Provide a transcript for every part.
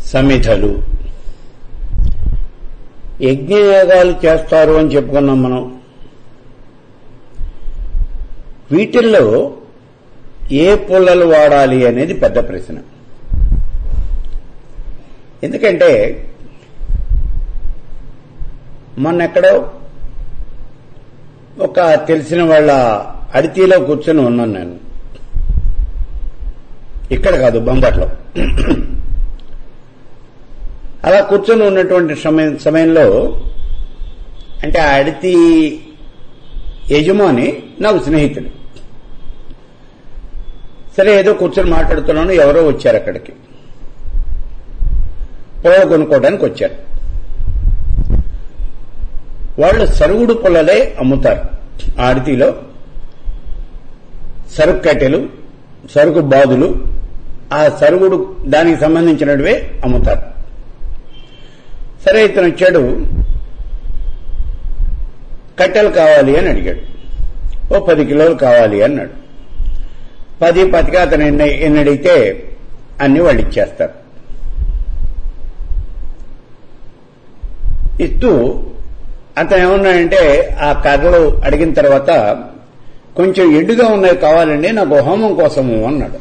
సమిధలు యజ్ఞయాగాలు చేస్తారు అని చెప్పుకున్నాం మనం వీటిల్లో ఏ పుల్లలు వాడాలి అనేది పెద్ద ప్రశ్న ఎందుకంటే మొన్నెక్కడో ఒక తెలిసిన వాళ్ళ అడితీలో కూర్చొని ఉన్నాను నేను ఇక్కడ కాదు బొంబట్లో అలా కూర్చొని ఉన్నటువంటి సమయం సమయంలో అంటే ఆ అడితి యజమాని నాకు స్నేహితుడు సరే ఏదో కూర్చొని మాట్లాడుతున్నాను ఎవరో వచ్చారు అక్కడికి పొలం కొనుక్కోవడానికి వచ్చారు వాళ్ళు సరుగుడు పొలలే అమ్ముతారు ఆ అడితిలో సరుకు కట్టెలు సరుకు బాదులు ఆ సరుగుడు దానికి సంబంధించినవే అమ్ముతారు సరే ఇతను వచ్చాడు కట్టెలు కావాలి అని అడిగాడు ఓ పది కిలోలు కావాలి అన్నాడు పది పతికి అతను ఎన్ని ఎన్ని అడిగితే అన్ని వాళ్ళు ఇచ్చేస్తారు ఇస్తూ అతను ఏమన్నాడంటే ఆ కర్రలు అడిగిన తర్వాత కొంచెం ఎండుగా ఉన్నవి కావాలండి నాకు హోమం కోసము అన్నాడు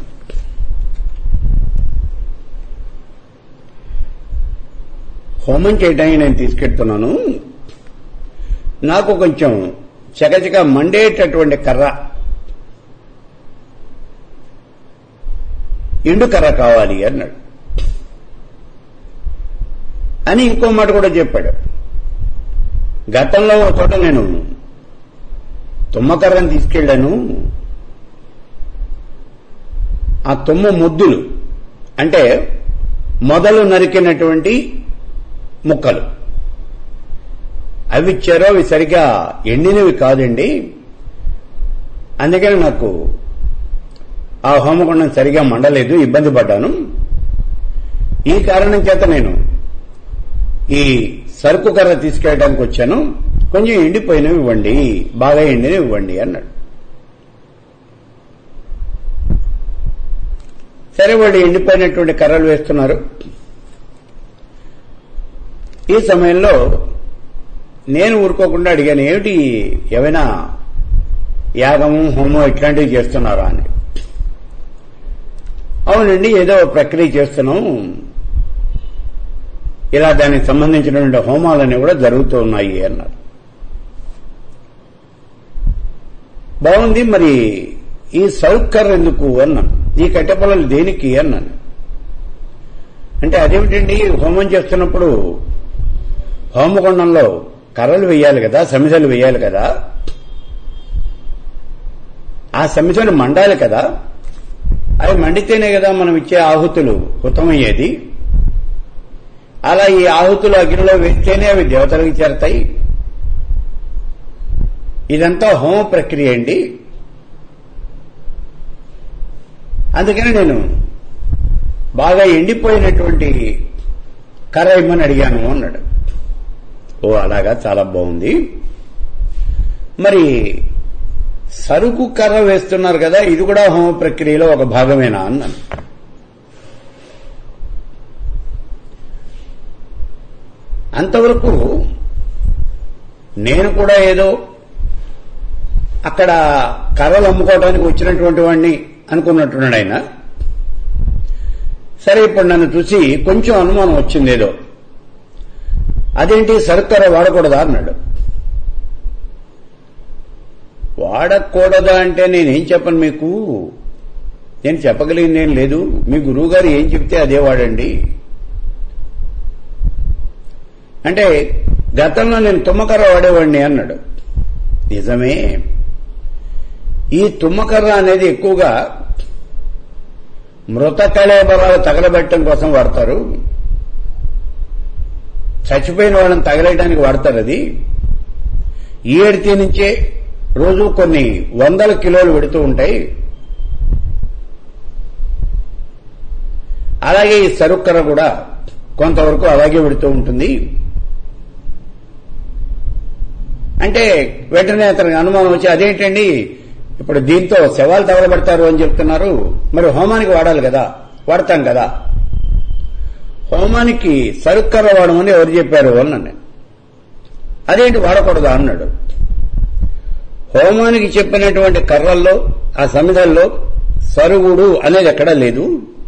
హోమం చేయడానికి నేను తీసుకెళ్తున్నాను నాకు కొంచెం చకచక మండేటటువంటి కర్ర ఎండు కర్ర కావాలి అన్నాడు అని ఇంకో మాట కూడా చెప్పాడు గతంలో ఒక చోట నేను తుమ్మకర్రని తీసుకెళ్లాను ఆ తుమ్మ ముద్దులు అంటే మొదలు నరికినటువంటి ముక్కలు అవి ఇచ్చారో అవి సరిగా ఎండినవి కాదండి అందుకని నాకు ఆ హోమగుండం సరిగా మండలేదు ఇబ్బంది పడ్డాను ఈ కారణం చేత నేను ఈ సరుకు కర్ర తీసుకెళ్ళడానికి వచ్చాను కొంచెం ఎండిపోయినవి ఇవ్వండి బాగా ఎండినవి ఇవ్వండి అన్నాడు సరే వాళ్ళు ఎండిపోయినటువంటి కర్రలు వేస్తున్నారు ఈ సమయంలో నేను ఊరుకోకుండా అడిగాను ఏమిటి ఏమైనా యాగము హోమం ఇట్లాంటివి చేస్తున్నారా అని అవునండి ఏదో ప్రక్రియ చేస్తున్నాం ఇలా దానికి సంబంధించినటువంటి హోమాలన్నీ కూడా జరుగుతూ ఉన్నాయి అన్నారు బాగుంది మరి ఈ సౌకర్ ఎందుకు అన్నాను ఈ కట్టెపొలలు దేనికి అన్నాను అంటే అదేమిటండి హోమం చేస్తున్నప్పుడు హోమకొండంలో కర్రలు వేయాలి కదా సమిధలు వేయాలి కదా ఆ సమిధలు మండాలి కదా అవి మండితేనే కదా మనం ఇచ్చే ఆహుతులు హుతమయ్యేది అలా ఈ ఆహుతులు అగ్నిలో వేస్తేనే అవి దేవతలకు చేరతాయి ఇదంతా హోమ ప్రక్రియ అండి అందుకని నేను బాగా ఎండిపోయినటువంటి కర్ర ఇమ్మని అడిగాను అన్నాడు ఓ అలాగా చాలా బాగుంది మరి సరుకు కర్ర వేస్తున్నారు కదా ఇది కూడా హోమ ప్రక్రియలో ఒక భాగమేనా అన్నాను అంతవరకు నేను కూడా ఏదో అక్కడ కర్రలు అమ్ముకోవడానికి వచ్చినటువంటి వాడిని అనుకున్నట్టున్నాడు ఆయన సరే ఇప్పుడు నన్ను చూసి కొంచెం అనుమానం వచ్చింది ఏదో అదేంటి సరుకర్ర వాడకూడదా అన్నాడు వాడకూడదా అంటే నేనేం చెప్పను మీకు నేను చెప్పగలిగింది ఏం లేదు మీ గురువు గారు ఏం చెప్తే అదే వాడండి అంటే గతంలో నేను తుమ్మకర్ర వాడేవాడిని అన్నాడు నిజమే ఈ తుమ్మకర్ర అనేది ఎక్కువగా మృత కళేబరాలు తగలబెట్టడం కోసం వాడతారు చచ్చిపోయిన వాళ్ళని తగలేయడానికి వాడతారు అది ఈ ఏడితే నుంచే రోజు కొన్ని వందల కిలోలు పెడుతూ ఉంటాయి అలాగే ఈ సరుక్కర కూడా కొంతవరకు అలాగే పెడుతూ ఉంటుంది అంటే వెంటనే అతనికి అనుమానం వచ్చి అదేంటండి ఇప్పుడు దీంతో శవాలు తగలబెడతారు అని చెప్తున్నారు మరి హోమానికి వాడాలి కదా వాడతాం కదా హోమానికి సరుక్కర్ర వాడమని ఎవరు చెప్పారు అన్నాను అదేంటి వాడకూడదా అన్నాడు హోమానికి చెప్పినటువంటి కర్రల్లో ఆ సమిధల్లో సరుగుడు అనేది ఎక్కడా లేదు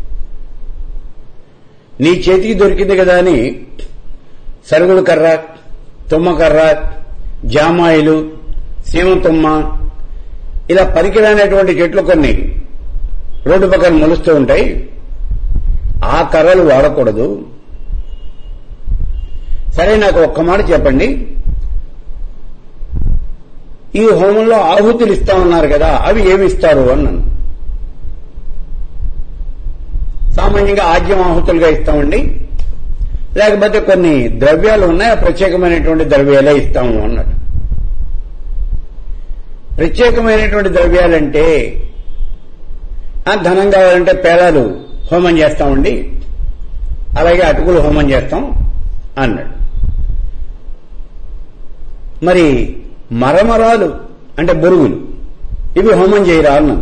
నీ చేతికి దొరికింది కదా అని సరుగుడు కర్ర తుమ్మ కర్ర జామాయిలు సీమ తుమ్మ ఇలా పనికిరానటువంటి చెట్లు కొన్ని రోడ్డు పక్కన మొలుస్తూ ఉంటాయి ఆ కర్రలు వాడకూడదు సరే నాకు ఒక్క మాట చెప్పండి ఈ హోమంలో ఆహుతులు ఇస్తామన్నారు కదా అవి ఏమి ఇస్తారు అన్నాను సామాన్యంగా ఆద్యం ఆహుతులుగా ఇస్తామండి లేకపోతే కొన్ని ద్రవ్యాలు ఉన్నాయి ఆ ప్రత్యేకమైనటువంటి ద్రవ్యాలే ఇస్తాము అన్నాడు ప్రత్యేకమైనటువంటి ద్రవ్యాలంటే ఆ ధనం కావాలంటే పేలాలు హోమం చేస్తామండి అలాగే అటుకులు హోమం చేస్తాం అన్నాడు మరి మరమరాలు అంటే బొరుగులు ఇవి హోమం చేయరా అన్నాను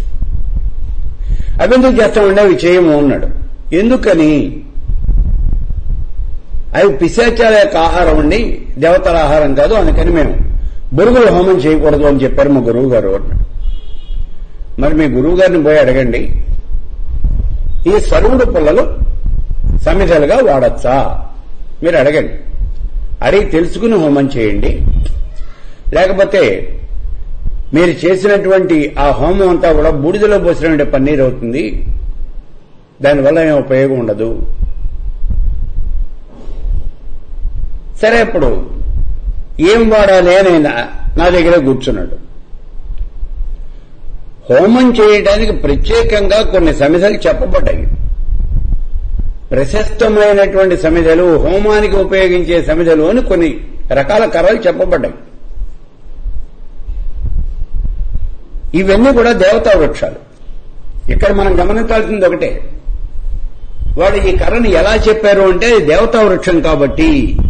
అవి ఎందుకు చేస్తామండి అవి చేయము అన్నాడు ఎందుకని అవి పిశాచాల యొక్క ఆహారం అండి దేవతల ఆహారం కాదు అందుకని మేము బొరుగులు హోమం చేయకూడదు అని చెప్పారు మా గురువు గారు అన్నాడు మరి మీ గురువు గారిని పోయి అడగండి ఈ సరువుడు పుల్లలు సమిధలుగా వాడచ్చా మీరు అడగండి అడిగి తెలుసుకుని హోమం చేయండి లేకపోతే మీరు చేసినటువంటి ఆ హోమం అంతా కూడా బూడిదలో పోసినటువంటి పన్నీర్ అవుతుంది దానివల్ల ఏం ఉపయోగం ఉండదు సరే ఇప్పుడు ఏం వాడాలి అని ఆయన నా దగ్గర కూర్చున్నాడు హోమం చేయడానికి ప్రత్యేకంగా కొన్ని సమిధలు చెప్పబడ్డాయి ప్రశస్తమైనటువంటి సమిధలు హోమానికి ఉపయోగించే సమిధలు అని కొన్ని రకాల కర్రలు చెప్పబడ్డాయి ఇవన్నీ కూడా దేవతా వృక్షాలు ఇక్కడ మనం గమనించాల్సింది ఒకటే వాడు ఈ కర్రని ఎలా చెప్పారు అంటే అది దేవతా వృక్షం కాబట్టి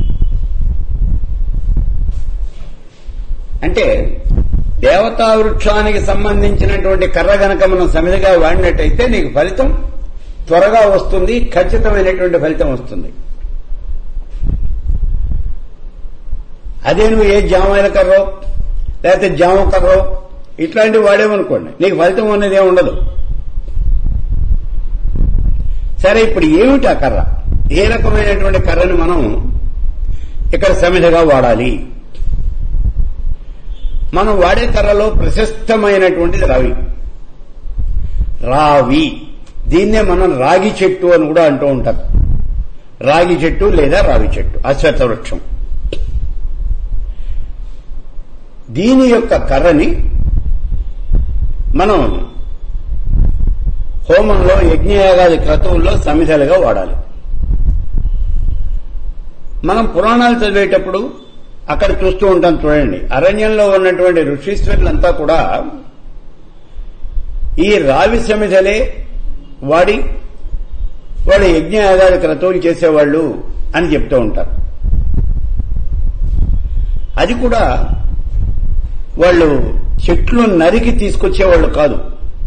అంటే దేవతా వృక్షానికి సంబంధించినటువంటి కర్ర గనక మనం సమిధిగా వాడినట్టయితే నీకు ఫలితం త్వరగా వస్తుంది ఖచ్చితమైనటువంటి ఫలితం వస్తుంది అదే నువ్వు ఏ జామాయిల కర్రో లేకపోతే జామ కర్రో ఇట్లాంటివి వాడేమనుకోండి నీకు ఫలితం అనేది ఏమి ఉండదు సరే ఇప్పుడు ఏమిటి ఆ కర్ర ఏ రకమైనటువంటి కర్రని మనం ఇక్కడ సమిధగా వాడాలి మనం వాడే కర్రలో ప్రశస్తమైనటువంటిది రావి రావి దీన్నే మనం రాగి చెట్టు అని కూడా అంటూ ఉంటారు రాగి చెట్టు లేదా రావి చెట్టు అశ్వత్థ వృక్షం దీని యొక్క కర్రని మనం హోమంలో యజ్ఞయాగాది క్రతువుల్లో సమిధలుగా వాడాలి మనం పురాణాలు చదివేటప్పుడు అక్కడ చూస్తూ ఉంటాం చూడండి అరణ్యంలో ఉన్నటువంటి ఋషీశ్వరులంతా కూడా ఈ రావి సమిధలే వాడి వాడు యజ్ఞయాగాది క్రతువులు చేసేవాళ్ళు అని చెప్తూ ఉంటారు అది కూడా వాళ్ళు చెట్లు నరికి తీసుకొచ్చేవాళ్ళు కాదు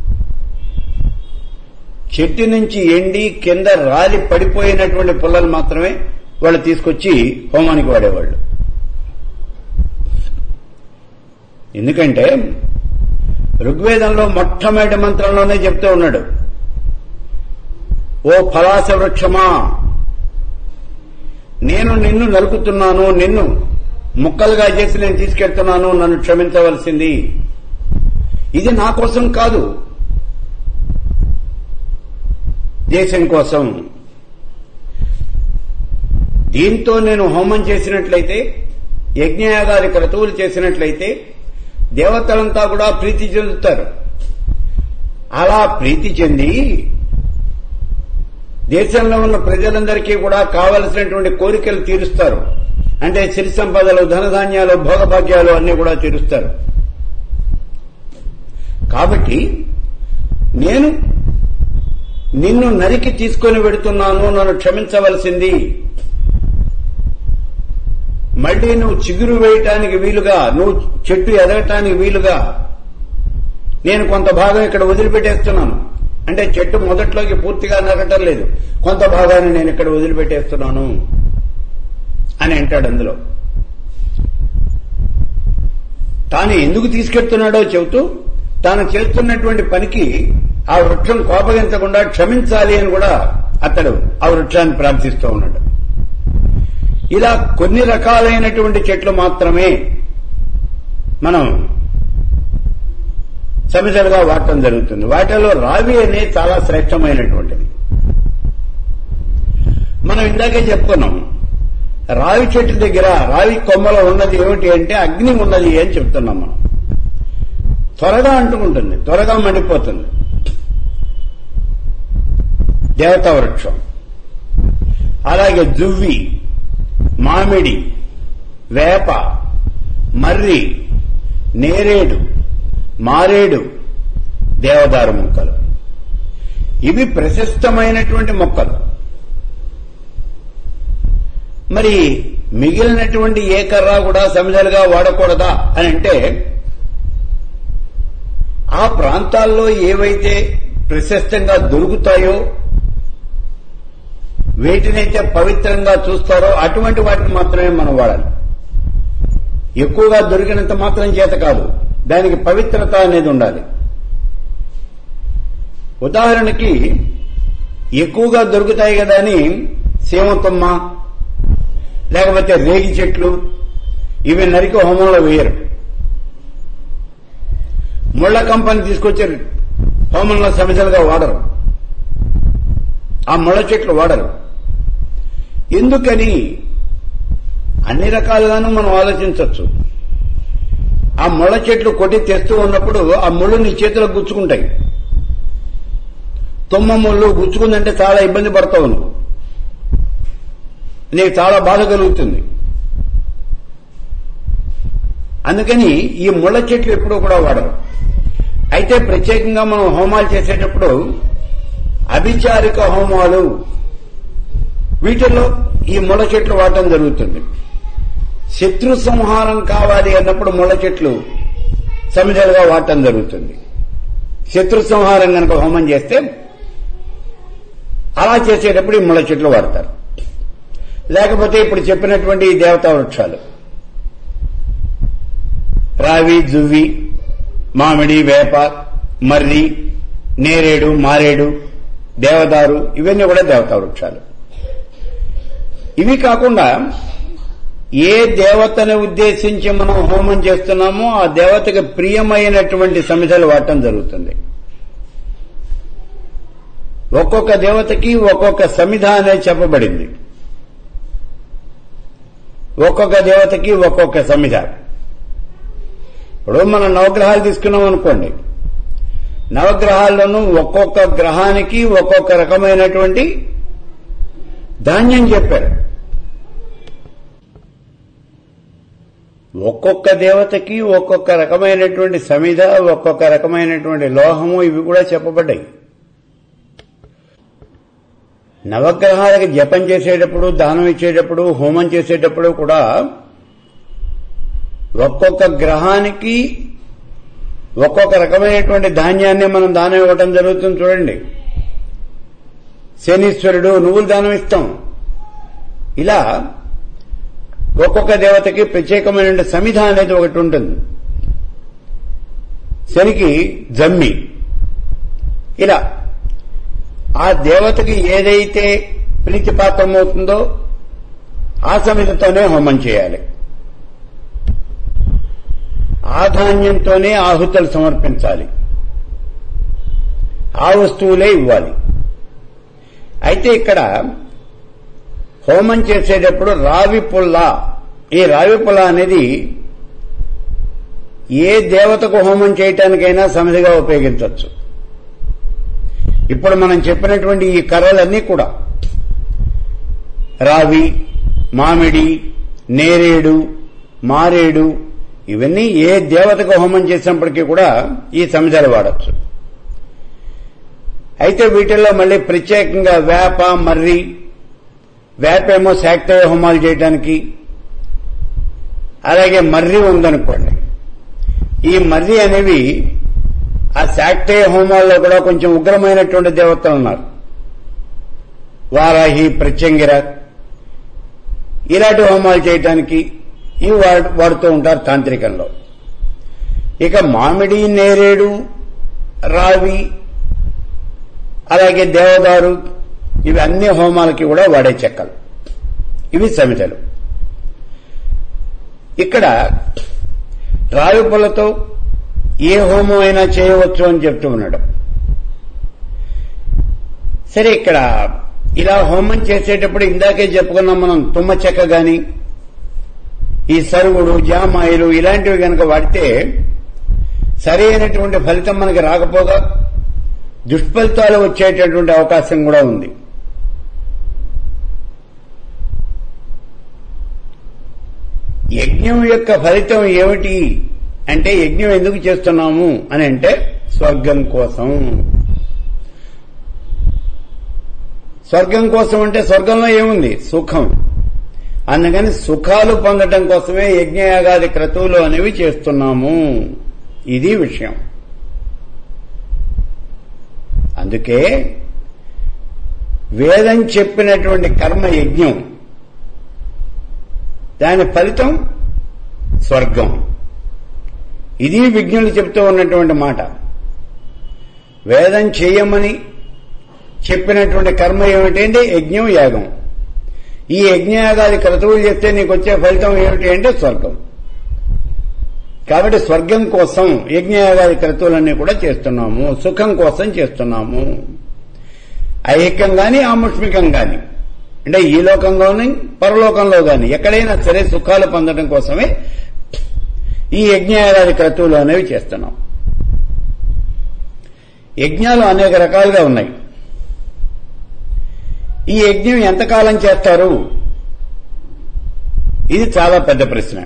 చెట్టు నుంచి ఎండి కింద రాలి పడిపోయినటువంటి పుల్లలు మాత్రమే వాళ్ళు తీసుకొచ్చి హోమానికి వాడేవాళ్ళు ఎందుకంటే ఋగ్వేదంలో మొట్టమొదటి మంత్రంలోనే చెప్తూ ఉన్నాడు ఓ ఫలాస వృక్షమా నేను నిన్ను నరుకుతున్నాను నిన్ను ముక్కలుగా చేసి నేను తీసుకెళ్తున్నాను నన్ను క్షమించవలసింది ఇది నా కోసం కాదు దేశం కోసం దీంతో నేను హోమం చేసినట్లయితే యజ్ఞయాగాది క్రతువులు చేసినట్లయితే దేవతలంతా కూడా ప్రీతి చెందుతారు అలా ప్రీతి చెంది దేశంలో ఉన్న ప్రజలందరికీ కూడా కావలసినటువంటి కోరికలు తీరుస్తారు అంటే సిరి సంపదలు ధనధాన్యాలు భోగభాగ్యాలు అన్ని కూడా తీరుస్తారు కాబట్టి నేను నిన్ను నరికి తీసుకొని వెడుతున్నాను నన్ను క్షమించవలసింది మళ్ళీ నువ్వు చిగురు వేయటానికి వీలుగా నువ్వు చెట్టు ఎదగటానికి వీలుగా నేను కొంత భాగం ఇక్కడ వదిలిపెట్టేస్తున్నాను అంటే చెట్టు మొదట్లోకి పూర్తిగా నరకటం లేదు కొంత భాగాన్ని నేను ఇక్కడ వదిలిపెట్టేస్తున్నాను అని అంటాడు అందులో తాను ఎందుకు తీసుకెళ్తున్నాడో చెబుతూ తాను చేస్తున్నటువంటి పనికి ఆ వృక్షం కోపగించకుండా క్షమించాలి అని కూడా అతడు ఆ వృక్షాన్ని ప్రార్థిస్తూ ఉన్నాడు ఇలా కొన్ని రకాలైనటువంటి చెట్లు మాత్రమే మనం సమిసలుగా వాడటం జరుగుతుంది వాటిలో రావి అనేది చాలా శ్రేష్టమైనటువంటిది మనం ఇందాకే చెప్పుకున్నాం రావి చెట్టు దగ్గర రావి కొమ్మలో ఉన్నది ఏమిటి అంటే అగ్ని ఉన్నది అని చెప్తున్నాం మనం త్వరగా అంటుకుంటుంది త్వరగా మండిపోతుంది దేవతా వృక్షం అలాగే దువ్వి మామిడి వేప మర్రి నేరేడు మారేడు దేవదారు మొక్కలు ఇవి ప్రశస్తమైనటువంటి మొక్కలు మరి మిగిలినటువంటి ఏ కర్ర కూడా సమిధలుగా వాడకూడదా అని అంటే ఆ ప్రాంతాల్లో ఏవైతే ప్రశస్తంగా దొరుకుతాయో వేటినైతే పవిత్రంగా చూస్తారో అటువంటి వాటిని మాత్రమే మనం వాడాలి ఎక్కువగా దొరికినంత మాత్రం చేత కాదు దానికి పవిత్రత అనేది ఉండాలి ఉదాహరణకి ఎక్కువగా దొరుకుతాయి కదా అని సీమతుమ్మ లేకపోతే రేగి చెట్లు ఇవి నరికి హోమంలో వేయరు ముళ్ల కంపని తీసుకొచ్చి హోమంలో సమిధలుగా వాడరు ఆ ముళ్ళ చెట్లు వాడరు ఎందుకని అన్ని రకాలుగాను మనం ఆలోచించవచ్చు ఆ ముళ్ళ చెట్లు కొట్టి తెస్తూ ఉన్నప్పుడు ఆ ముళ్ళు నీ చేతిలో గుచ్చుకుంటాయి తుమ్మ ముళ్ళు గుచ్చుకుందంటే చాలా ఇబ్బంది పడతావు నువ్వు నీకు చాలా బాధ కలుగుతుంది అందుకని ఈ ముళ్ళ చెట్లు ఎప్పుడూ కూడా వాడరు అయితే ప్రత్యేకంగా మనం హోమాలు చేసేటప్పుడు అభిచారిక హోమాలు వీటిల్లో ఈ ముళ్ళ చెట్లు వాడటం జరుగుతుంది శత్రు సంహారం కావాలి అన్నప్పుడు ముళ్ళ చెట్లు సమిధలుగా వాడటం జరుగుతుంది శత్రు సంహారం కనుక హోమం చేస్తే అలా చేసేటప్పుడు ఈ ముళ్ళ చెట్లు వాడతారు లేకపోతే ఇప్పుడు చెప్పినటువంటి ఈ దేవతా వృక్షాలు రావి జువ్వి మామిడి వేప మర్రి నేరేడు మారేడు దేవదారు ఇవన్నీ కూడా దేవతా వృక్షాలు ఇవి కాకుండా ఏ దేవతను ఉద్దేశించి మనం హోమం చేస్తున్నామో ఆ దేవతకి ప్రియమైనటువంటి సమిధలు వాడటం జరుగుతుంది ఒక్కొక్క దేవతకి ఒక్కొక్క సమిధ అనేది చెప్పబడింది ఒక్కొక్క దేవతకి ఒక్కొక్క సమిధ ఇప్పుడు మనం నవగ్రహాలు తీసుకున్నాం అనుకోండి నవగ్రహాల్లోనూ ఒక్కొక్క గ్రహానికి ఒక్కొక్క రకమైనటువంటి ధాన్యం చెప్పారు ఒక్కొక్క దేవతకి ఒక్కొక్క రకమైనటువంటి సమిధ ఒక్కొక్క రకమైనటువంటి లోహము ఇవి కూడా చెప్పబడ్డాయి నవగ్రహాలకి జపం చేసేటప్పుడు దానం ఇచ్చేటప్పుడు హోమం చేసేటప్పుడు కూడా ఒక్కొక్క గ్రహానికి ఒక్కొక్క రకమైనటువంటి ధాన్యాన్ని మనం దానం ఇవ్వటం జరుగుతుంది చూడండి శనీశ్వరుడు నువ్వులు దానం ఇస్తాం ఇలా ఒక్కొక్క దేవతకి ప్రత్యేకమైన సమిధ అనేది ఒకటి ఉంటుంది శనికి జమ్మి ఇలా ఆ దేవతకి ఏదైతే ప్రీతిపాత్రమవుతుందో ఆ సమిధతోనే హోమం చేయాలి ఆ ధాన్యంతోనే ఆహుతులు సమర్పించాలి ఆ వస్తువులే ఇవ్వాలి అయితే ఇక్కడ హోమం చేసేటప్పుడు రావి పుల్ల ఈ రావి పుల్ల అనేది ఏ దేవతకు హోమం చేయటానికైనా సమిధిగా ఉపయోగించవచ్చు ఇప్పుడు మనం చెప్పినటువంటి ఈ కర్రలన్నీ కూడా రావి మామిడి నేరేడు మారేడు ఇవన్నీ ఏ దేవతకు హోమం చేసినప్పటికీ కూడా ఈ సమిధలు వాడచ్చు అయితే వీటిల్లో మళ్ళీ ప్రత్యేకంగా వేప మర్రి వేపేమో శాక్తేయ హోమాలు చేయడానికి అలాగే మర్రి ఉందనుకోండి ఈ మర్రి అనేవి ఆ శాక్తేయ హోమాల్లో కూడా కొంచెం ఉగ్రమైనటువంటి దేవతలు ఉన్నారు వారాహి ప్రత్యంగిర ఇలాంటి హోమాలు చేయటానికి ఇవి వాడు- వాడుతూ ఉంటారు తాంత్రికంలో ఇక మామిడి నేరేడు రావి అలాగే దేవదారు ఇవి అన్ని హోమాలకి కూడా వాడే చెక్కలు ఇవి సమితలు ఇక్కడ రావి పుల్లతో ఏ హోమం అయినా చేయవచ్చు అని చెప్తూ ఉన్నాడు సరే ఇక్కడ ఇలా హోమం చేసేటప్పుడు ఇందాకే చెప్పుకున్నాం మనం తుమ్మ చెక్క గాని ఈ సరుగుడు జామాయిలు ఇలాంటివి గనక వాడితే సరి అయినటువంటి ఫలితం మనకి రాకపోగా దుష్ఫలితాలు వచ్చేటటువంటి అవకాశం కూడా ఉంది యజ్ఞం యొక్క ఫలితం ఏమిటి అంటే యజ్ఞం ఎందుకు చేస్తున్నాము అని అంటే స్వర్గం కోసం స్వర్గం కోసం అంటే స్వర్గంలో ఏముంది సుఖం అందుకని సుఖాలు పొందటం కోసమే యజ్ఞయాగాది క్రతువులు అనేవి చేస్తున్నాము ఇది విషయం అందుకే వేదం చెప్పినటువంటి కర్మ యజ్ఞం దాని ఫలితం స్వర్గం ఇది విజ్ఞులు చెప్తూ ఉన్నటువంటి మాట వేదం చేయమని చెప్పినటువంటి కర్మ ఏమిటంటే యజ్ఞం యాగం ఈ యజ్ఞయాగాది క్రతువులు చేస్తే నీకు వచ్చే ఫలితం ఏమిటి అంటే స్వర్గం కాబట్టి స్వర్గం కోసం యజ్ఞయాగాది క్రతువులన్నీ కూడా చేస్తున్నాము సుఖం కోసం చేస్తున్నాము ఐహికం గాని ఆముష్మికం గాని అంటే ఈ లోకంలోని పరలోకంలో గాని ఎక్కడైనా సరే సుఖాలు పొందడం కోసమే ఈ యజ్ఞయాగాది క్రతువులు అనేవి చేస్తున్నాం యజ్ఞాలు అనేక రకాలుగా ఉన్నాయి ఈ యజ్ఞం ఎంతకాలం చేస్తారు ఇది చాలా పెద్ద ప్రశ్న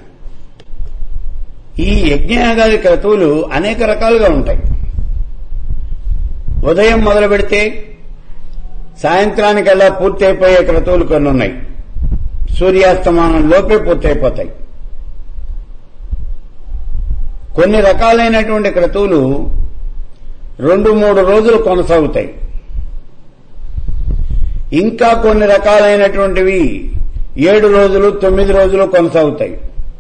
ఈ యజ్ఞయాగాది క్రతువులు అనేక రకాలుగా ఉంటాయి ఉదయం మొదలు పెడితే సాయంత్రానికల్లా పూర్తయిపోయే క్రతువులు కొన్ని ఉన్నాయి సూర్యాస్తమానం లోపే పూర్తయిపోతాయి కొన్ని రకాలైనటువంటి క్రతువులు రెండు మూడు రోజులు కొనసాగుతాయి ఇంకా కొన్ని రకాలైనటువంటివి ఏడు రోజులు తొమ్మిది రోజులు కొనసాగుతాయి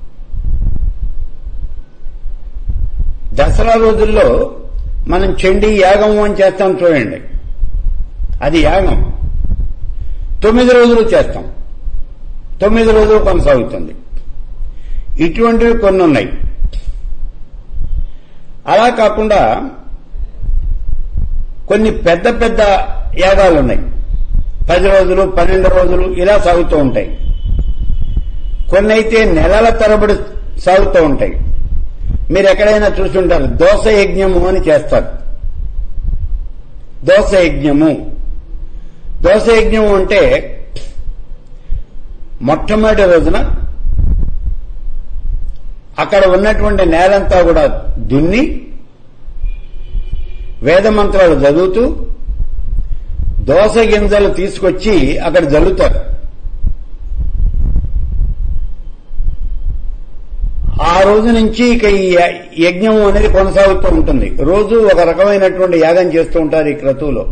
దసరా రోజుల్లో మనం చండీ యాగం అని చేస్తాం చూడండి అది యాగం తొమ్మిది రోజులు చేస్తాం తొమ్మిది రోజులు కొనసాగుతుంది ఇటువంటివి కొన్ని ఉన్నాయి అలా కాకుండా కొన్ని పెద్ద పెద్ద యాగాలు ఉన్నాయి పది రోజులు పన్నెండు రోజులు ఇలా సాగుతూ ఉంటాయి కొన్ని అయితే నెలల తరబడి సాగుతూ ఉంటాయి మీరు ఎక్కడైనా చూస్తుంటారు దోస యజ్ఞము అని చేస్తారు దోస యజ్ఞము దోస యజ్ఞము అంటే మొట్టమొదటి రోజున అక్కడ ఉన్నటువంటి నేలంతా కూడా దున్ని వేద మంత్రాలు చదువుతూ దోస గింజలు తీసుకొచ్చి అక్కడ జల్లుతారు ఆ రోజు నుంచి ఇక ఈ యజ్ఞం అనేది కొనసాగుతూ ఉంటుంది రోజు ఒక రకమైనటువంటి యాగం చేస్తూ ఉంటారు ఈ క్రతువులో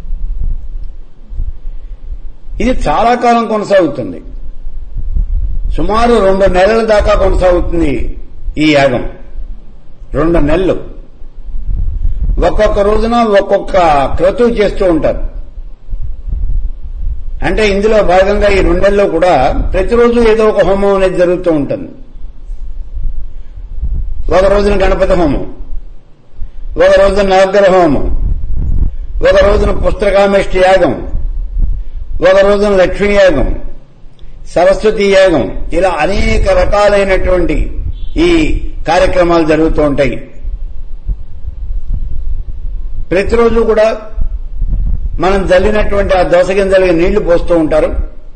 ఇది చాలా కాలం కొనసాగుతుంది సుమారు రెండు నెలల దాకా కొనసాగుతుంది ఈ యాగం రెండు నెలలు ఒక్కొక్క రోజున ఒక్కొక్క క్రతువు చేస్తూ ఉంటారు అంటే ఇందులో భాగంగా ఈ రెండేళ్ళలో కూడా ప్రతిరోజు ఏదో ఒక హోమం అనేది జరుగుతూ ఉంటుంది ఒక రోజున గణపతి హోమం ఒక రోజున నవగ్రహ హోమం ఒక రోజున పుస్తకామేష్టి యాగం ఒక రోజున లక్ష్మీ యాగం సరస్వతి యాగం ఇలా అనేక రకాలైనటువంటి ఈ కార్యక్రమాలు జరుగుతూ ఉంటాయి ప్రతిరోజు కూడా మనం జల్లినటువంటి ఆ దోస గింజలకి నీళ్లు పోస్తూ ఉంటారు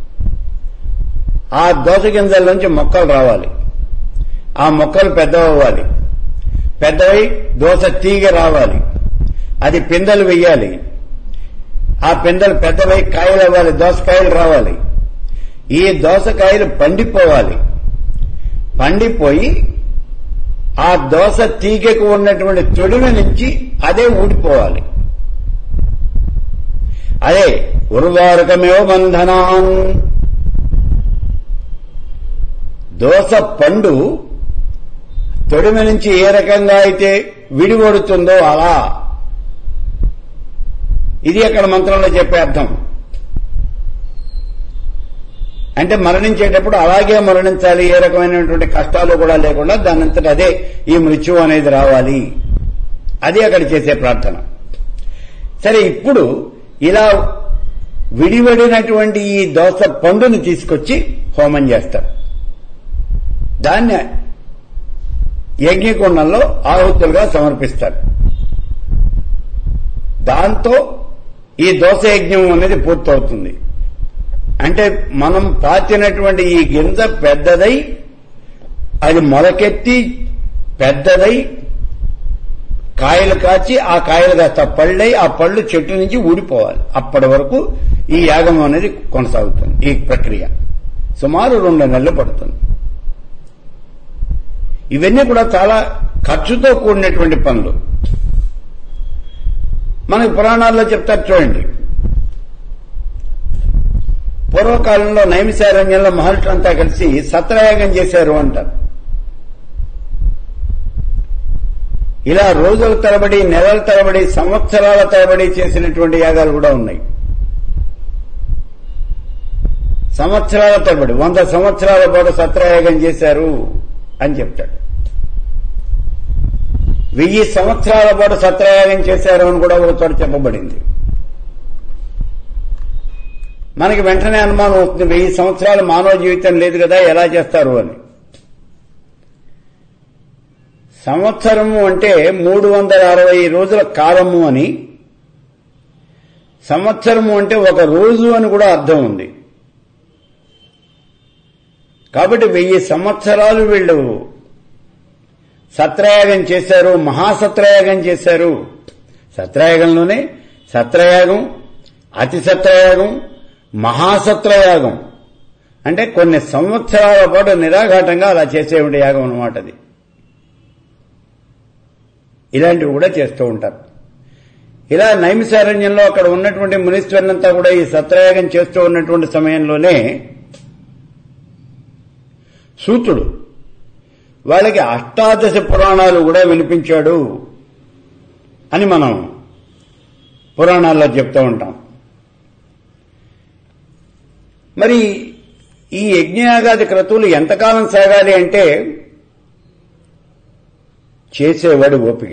ఆ దోస గింజల నుంచి మొక్కలు రావాలి ఆ మొక్కలు పెద్దవవ్వాలి పెద్దవై దోస తీగ రావాలి అది పిందెలు వెయ్యాలి ఆ పిందెలు పెద్దవై కాయలు అవ్వాలి దోసకాయలు రావాలి ఈ దోసకాయలు పండిపోవాలి పండిపోయి ఆ దోశ తీగకు ఉన్నటువంటి తొడిమ నుంచి అదే ఊడిపోవాలి అదే ఉర్వారుకమేవ బంధనాన్ దోశ పండు తొడిమ నుంచి ఏ రకంగా అయితే విడివడుతుందో అలా ఇది అక్కడ మంత్రంలో చెప్పే అర్థం అంటే మరణించేటప్పుడు అలాగే మరణించాలి ఏ రకమైనటువంటి కష్టాలు కూడా లేకుండా దానంతట అదే ఈ మృత్యువు అనేది రావాలి అది అక్కడ చేసే ప్రార్థన సరే ఇప్పుడు ఇలా విడివడినటువంటి ఈ దోస పండుని తీసుకొచ్చి హోమం చేస్తారు దాన్ని యజ్ఞకుండంలో ఆహుతులుగా సమర్పిస్తారు దాంతో ఈ దోశ యజ్ఞం అనేది పూర్తవుతుంది అంటే మనం పాతినటువంటి ఈ గింజ పెద్దదై అది మొలకెత్తి పెద్దదై కాయలు కాచి ఆ కాయలు కాస్త పళ్ళై ఆ పళ్ళు చెట్టు నుంచి ఊడిపోవాలి అప్పటి వరకు ఈ యాగం అనేది కొనసాగుతుంది ఈ ప్రక్రియ సుమారు రెండు నెలలు పడుతుంది ఇవన్నీ కూడా చాలా ఖర్చుతో కూడినటువంటి పనులు మనకి పురాణాల్లో చెప్తారు చూడండి పూర్వకాలంలో నైమిశారణ్యంలో మహర్షులంతా కలిసి సత్రయాగం చేశారు అంటారు ఇలా రోజుల తరబడి నెలల తరబడి సంవత్సరాల తరబడి చేసినటువంటి యాగాలు కూడా ఉన్నాయి సంవత్సరాల తరబడి వంద సంవత్సరాల పాటు సత్రయాగం చేశారు అని చెప్తాడు వెయ్యి సంవత్సరాల పాటు సత్రయాగం చేశారు అని కూడా ఒక చోట చెప్పబడింది మనకి వెంటనే అనుమానం వస్తుంది వెయ్యి సంవత్సరాలు మానవ జీవితం లేదు కదా ఎలా చేస్తారు అని సంవత్సరము అంటే మూడు వందల అరవై రోజుల కాలము అని సంవత్సరము అంటే ఒక రోజు అని కూడా అర్థం ఉంది కాబట్టి వెయ్యి సంవత్సరాలు వీళ్ళు సత్రయాగం చేశారు మహాసత్రయాగం చేశారు సత్రయాగంలోనే సత్రయాగం అతి సత్రయాగం మహాసత్రయాగం అంటే కొన్ని సంవత్సరాల పాటు నిరాఘాటంగా అలా చేసేటువంటి యాగం అనమాట అది ఇలాంటివి కూడా చేస్తూ ఉంటారు ఇలా నైమిసారణ్యంలో అక్కడ ఉన్నటువంటి మునీశ్వరులంతా కూడా ఈ సత్రయాగం చేస్తూ ఉన్నటువంటి సమయంలోనే సూతుడు వాళ్ళకి అష్టాదశ పురాణాలు కూడా వినిపించాడు అని మనం పురాణాల్లో చెప్తూ ఉంటాం మరి ఈ యజ్ఞయాగాది క్రతువులు ఎంతకాలం సాగాలి అంటే చేసేవాడు ఓపిక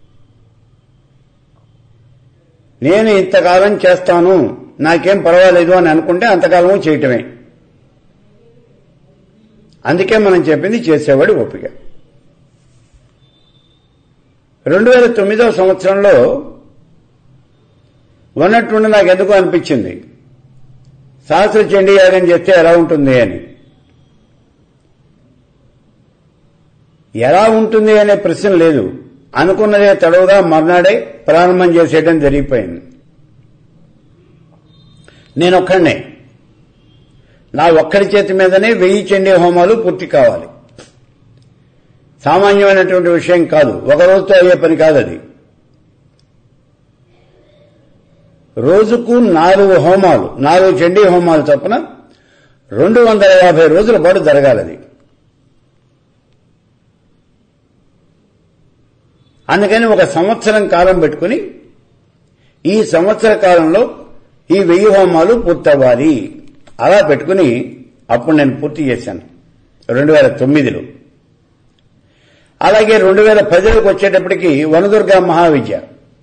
నేను ఇంతకాలం చేస్తాను నాకేం పర్వాలేదు అని అనుకుంటే అంతకాలము చేయటమే అందుకే మనం చెప్పింది చేసేవాడు ఓపిక రెండు వేల తొమ్మిదవ సంవత్సరంలో ఉన్నట్టుండి నాకు ఎందుకు అనిపించింది సహస్ర చండీ యాగం చేస్తే ఎలా ఉంటుంది అని ఎలా ఉంటుంది అనే ప్రశ్న లేదు అనుకున్నదే తడవుగా మర్నాడే ప్రారంభం చేసేయడం జరిగిపోయింది నేను ఒక్కడనే నా ఒక్కడి చేతి మీదనే వెయ్యి చండీ హోమాలు పూర్తి కావాలి సామాన్యమైనటువంటి విషయం కాదు ఒక రోజుతో అయ్యే పని కాదు అది రోజుకు నాలుగు హోమాలు నాలుగు చండీ హోమాలు చొప్పున రెండు వందల యాభై రోజుల పాటు జరగాలది అందుకని ఒక సంవత్సరం కాలం పెట్టుకుని ఈ సంవత్సర కాలంలో ఈ వెయ్యి హోమాలు పూర్తవ్వాలి అలా పెట్టుకుని అప్పుడు నేను పూర్తి చేశాను రెండు వేల తొమ్మిదిలో అలాగే రెండు వేల పదిలోకి వచ్చేటప్పటికి వనదుర్గ మహావిద్య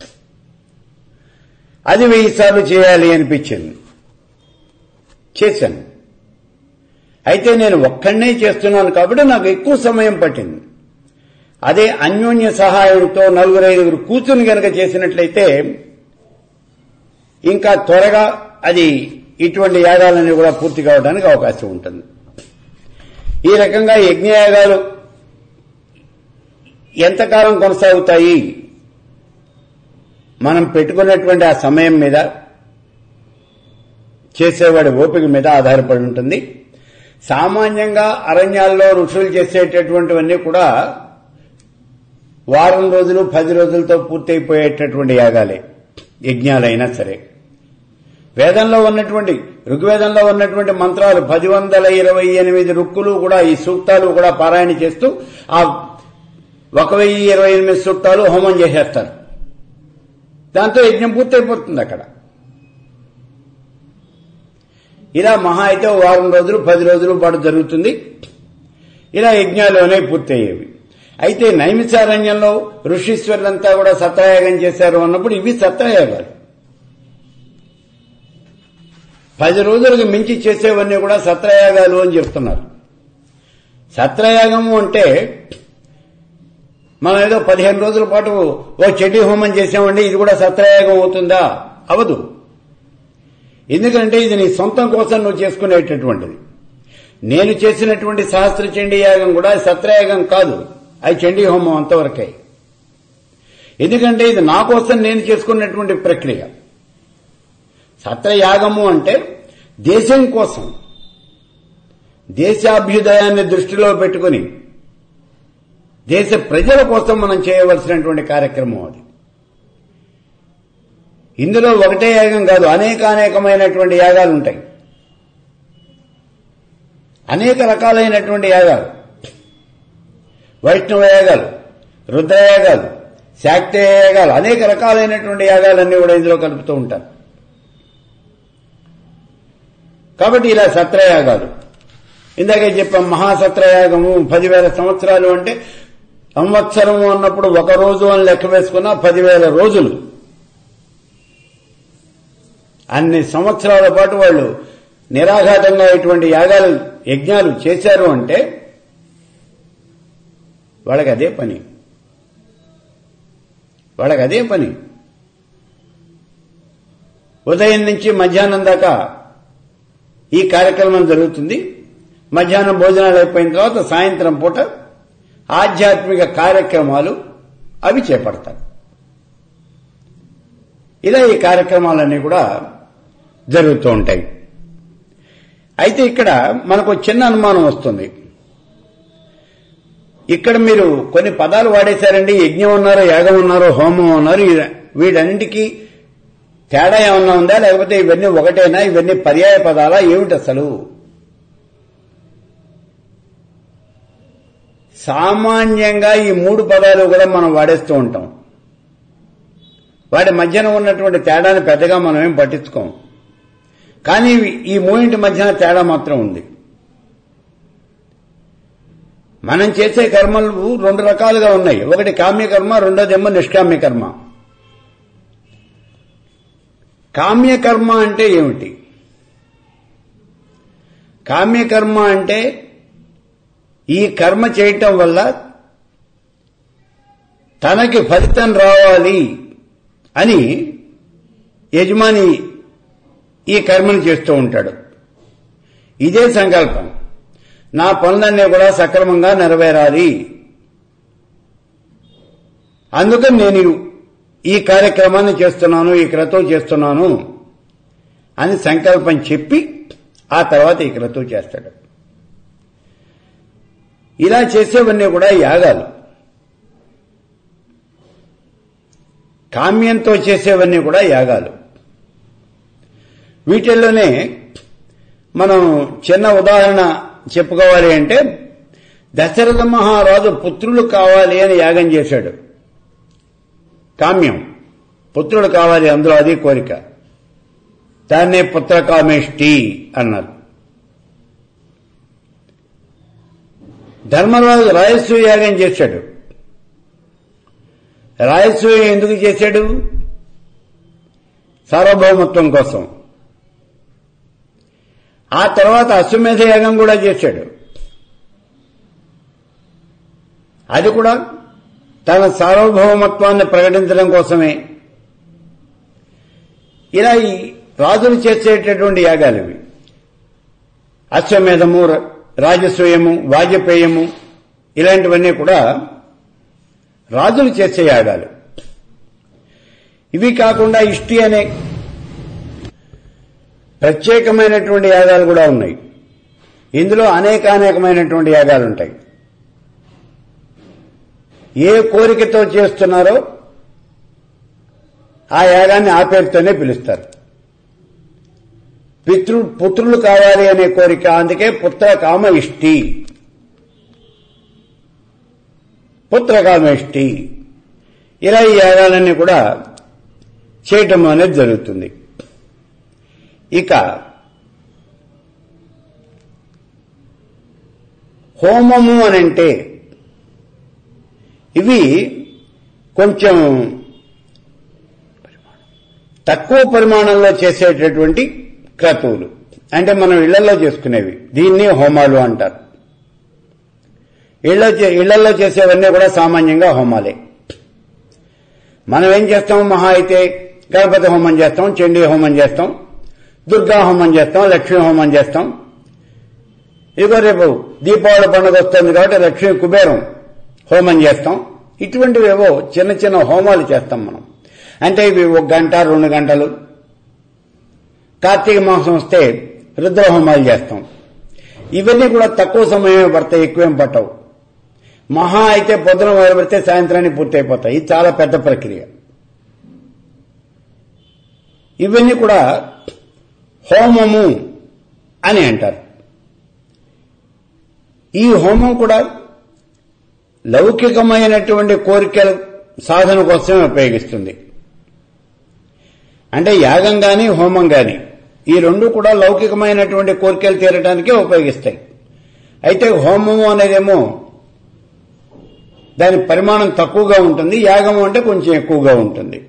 అది వెయ్యి సార్లు చేయాలి అనిపించింది చేశాను అయితే నేను ఒక్కడనే చేస్తున్నాను కాబట్టి నాకు ఎక్కువ సమయం పట్టింది అదే అన్యోన్య సహాయంతో నలుగురు ఐదుగురు కూర్చుని గనక చేసినట్లయితే ఇంకా త్వరగా అది ఇటువంటి యాగాలన్నీ కూడా పూర్తి కావడానికి అవకాశం ఉంటుంది ఈ రకంగా యజ్ఞయాగాలు ఎంతకాలం కొనసాగుతాయి మనం పెట్టుకున్నటువంటి ఆ సమయం మీద చేసేవాడి ఓపిక మీద ఆధారపడి ఉంటుంది సామాన్యంగా అరణ్యాల్లో ఋషులు చేసేటటువంటివన్నీ కూడా వారం రోజులు పది రోజులతో పూర్తయిపోయేటటువంటి యాగాలే యజ్ఞాలైనా సరే వేదంలో ఉన్నటువంటి ఋగ్వేదంలో ఉన్నటువంటి మంత్రాలు పది వందల ఇరవై ఎనిమిది రుక్కులు కూడా ఈ సూక్తాలు కూడా పారాయణ చేస్తూ ఆ ఒక వెయ్యి ఇరవై ఎనిమిది సూక్తాలు హోమం చేసేస్తారు దాంతో యజ్ఞం పూర్తయిపోతుంది అక్కడ ఇలా మహా అయితే ఓ వారం రోజులు పది రోజుల పాటు జరుగుతుంది ఇలా యజ్ఞాల్లోనే పూర్తయ్యేవి అయితే నైమిసారణ్యంలో ఋషీశ్వరులంతా కూడా సత్రయాగం చేశారు అన్నప్పుడు ఇవి సత్రయాగాలు పది రోజులకు మించి చేసేవన్నీ కూడా సత్రయాగాలు అని చెప్తున్నారు సత్రయాగము అంటే మనం ఏదో పదిహేను రోజుల పాటు ఓ చెడ్డి హోమం చేసామండి ఇది కూడా సత్రయాగం అవుతుందా అవదు ఎందుకంటే ఇది నీ సొంతం కోసం నువ్వు చేసుకునేటటువంటిది నేను చేసినటువంటి సహస్ర చండీ యాగం కూడా సత్రయాగం కాదు అది చండీ హోమం అంతవరకే ఎందుకంటే ఇది నా కోసం నేను చేసుకున్నటువంటి ప్రక్రియ సత్రయాగము అంటే దేశం కోసం దేశాభ్యుదయాన్ని దృష్టిలో పెట్టుకుని దేశ ప్రజల కోసం మనం చేయవలసినటువంటి కార్యక్రమం అది ఇందులో ఒకటే యాగం కాదు అనేక అనేకమైనటువంటి యాగాలు ఉంటాయి అనేక రకాలైనటువంటి యాగాలు వైష్ణవ యాగాలు రుద్రయాగాలు శాక్తేయ యాగాలు అనేక రకాలైనటువంటి యాగాలన్నీ కూడా ఇందులో కలుపుతూ ఉంటారు కాబట్టి ఇలా సత్రయాగాలు ఇందాకే చెప్పాం మహాసత్రయాగము పదివేల సంవత్సరాలు అంటే సంవత్సరము అన్నప్పుడు ఒక రోజు అని లెక్క వేసుకున్నా పదివేల రోజులు అన్ని సంవత్సరాల పాటు వాళ్ళు నిరాఘాతంగా ఇటువంటి యాగాలు యజ్ఞాలు చేశారు అంటే వాళ్ళకి అదే పని వాళ్ళకి అదే పని ఉదయం నుంచి మధ్యాహ్నం దాకా ఈ కార్యక్రమం జరుగుతుంది మధ్యాహ్నం భోజనాలు అయిపోయిన తర్వాత సాయంత్రం పూట ఆధ్యాత్మిక కార్యక్రమాలు అవి చేపడతారు ఇలా ఈ కార్యక్రమాలన్నీ కూడా జరుగుతూ ఉంటాయి అయితే ఇక్కడ మనకు చిన్న అనుమానం వస్తుంది ఇక్కడ మీరు కొన్ని పదాలు వాడేశారండి యజ్ఞం ఉన్నారు యాగం ఉన్నారు హోమం ఉన్నారు వీటన్నిటికీ తేడా ఏమన్నా ఉందా లేకపోతే ఇవన్నీ ఒకటేనా ఇవన్నీ పర్యాయ పదాలా ఏమిటి అసలు సామాన్యంగా ఈ మూడు పదాలు కూడా మనం వాడేస్తూ ఉంటాం వాటి మధ్యన ఉన్నటువంటి తేడాని పెద్దగా మనం ఏం పట్టించుకోం కానీ ఈ మూడింటి మధ్యన తేడా మాత్రం ఉంది మనం చేసే కర్మలు రెండు రకాలుగా ఉన్నాయి ఒకటి కామ్యకర్మ రెండోదేమో నిష్కామ్య కర్మ కామ్యకర్మ అంటే ఏమిటి కామ్యకర్మ అంటే ఈ కర్మ చేయటం వల్ల తనకి ఫలితం రావాలి అని యజమాని ఈ కర్మను చేస్తూ ఉంటాడు ఇదే సంకల్పం నా పనులన్నీ కూడా సక్రమంగా నెరవేరాలి అందుకని నేను ఈ కార్యక్రమాన్ని చేస్తున్నాను ఈ క్రతువు చేస్తున్నాను అని సంకల్పం చెప్పి ఆ తర్వాత ఈ క్రతువు చేస్తాడు ఇలా చేసేవన్నీ కూడా యాగాలు కామ్యంతో చేసేవన్నీ కూడా యాగాలు వీటిల్లోనే మనం చిన్న ఉదాహరణ చెప్పుకోవాలి అంటే దశరథ మహారాజు పుత్రులు కావాలి అని యాగం చేశాడు కామ్యం పుత్రుడు కావాలి అందులో అది కోరిక దాన్నే పుత్రకామేష్టి అన్నారు ధర్మరాజు రాయసూయ యాగం చేశాడు రాయసూయ ఎందుకు చేశాడు సార్వభౌమత్వం కోసం ఆ తర్వాత అశ్వమేధ యాగం కూడా చేశాడు అది కూడా తన సార్వభౌమత్వాన్ని ప్రకటించడం కోసమే ఇలా ఈ రాజులు చేసేటటువంటి యాగాలు ఇవి అశ్వమేధము రాజసూయము వాజపేయము ఇలాంటివన్నీ కూడా రాజులు చేసే యాగాలు ఇవి కాకుండా ఇష్టి అనే ప్రత్యేకమైనటువంటి యాగాలు కూడా ఉన్నాయి ఇందులో అనేకానేకమైనటువంటి యాగాలు ఉంటాయి ఏ కోరికతో చేస్తున్నారో ఆ యాగాన్ని ఆ పేరుతోనే పిలుస్తారు పితృ పుత్రులు కావాలి అనే కోరిక అందుకే పుత్ర కామ ఇష్టి పుత్ర కామ ఇష్టి ఇలా ఈ యాగాలన్నీ కూడా చేయటం అనేది జరుగుతుంది ఇక హోమము అని అంటే ఇవి కొంచెం తక్కువ పరిమాణంలో చేసేటటువంటి క్రతువులు అంటే మనం ఇళ్లలో చేసుకునేవి దీన్ని హోమాలు అంటారు ఇళ్ల ఇళ్లలో చేసేవన్నీ కూడా సామాన్యంగా హోమాలే మనం ఏం చేస్తాం మహా అయితే గణపతి హోమం చేస్తాం చండీ హోమం చేస్తాం దుర్గా హోమం చేస్తాం లక్ష్మీ హోమం చేస్తాం ఇదిగో రేపు దీపావళి పండుగ వస్తుంది కాబట్టి లక్ష్మీ కుబేరం హోమం చేస్తాం ఇటువంటివేవో చిన్న చిన్న హోమాలు చేస్తాం మనం అంటే ఇవి ఒక గంట రెండు గంటలు కార్తీక మాసం వస్తే రుద్ర హోమాలు చేస్తాం ఇవన్నీ కూడా తక్కువ సమయమే పడతాయి ఎక్కువేం పట్టవు మహా అయితే పొద్దున మొదలు పెడితే సాయంత్రానికి పూర్తయిపోతాయి ఇది చాలా పెద్ద ప్రక్రియ ఇవన్నీ కూడా హోమము అని అంటారు ఈ హోమం కూడా లౌకికమైనటువంటి కోరికల సాధన కోసమే ఉపయోగిస్తుంది అంటే యాగం గాని హోమం గాని ఈ రెండు కూడా లౌకికమైనటువంటి కోరికలు తీరడానికే ఉపయోగిస్తాయి అయితే హోమము అనేదేమో దాని పరిమాణం తక్కువగా ఉంటుంది యాగము అంటే కొంచెం ఎక్కువగా ఉంటుంది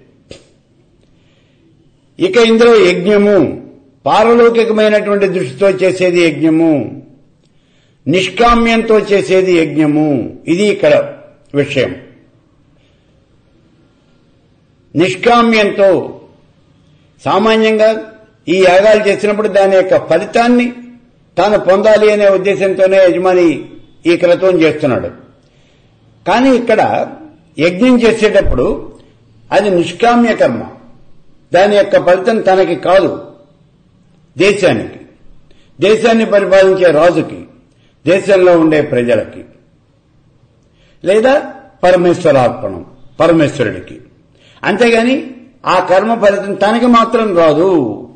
ఇక ఇందులో యజ్ఞము పారలౌకికమైనటువంటి దృష్టితో చేసేది యజ్ఞము నిష్కామ్యంతో చేసేది యజ్ఞము ఇది ఇక్కడ విషయం నిష్కామ్యంతో సామాన్యంగా ఈ యాగాలు చేసినప్పుడు దాని యొక్క ఫలితాన్ని తాను పొందాలి అనే ఉద్దేశంతోనే యజమాని ఈ క్రతువం చేస్తున్నాడు కానీ ఇక్కడ యజ్ఞం చేసేటప్పుడు అది నిష్కామ్య కర్మ దాని యొక్క ఫలితం తనకి కాదు దేశానికి దేశాన్ని పరిపాలించే రాజుకి దేశంలో ఉండే ప్రజలకి లేదా పరమేశ్వరార్పణం పరమేశ్వరుడికి అంతేగాని ఆ కర్మ ఫలితం తనకి మాత్రం రాదు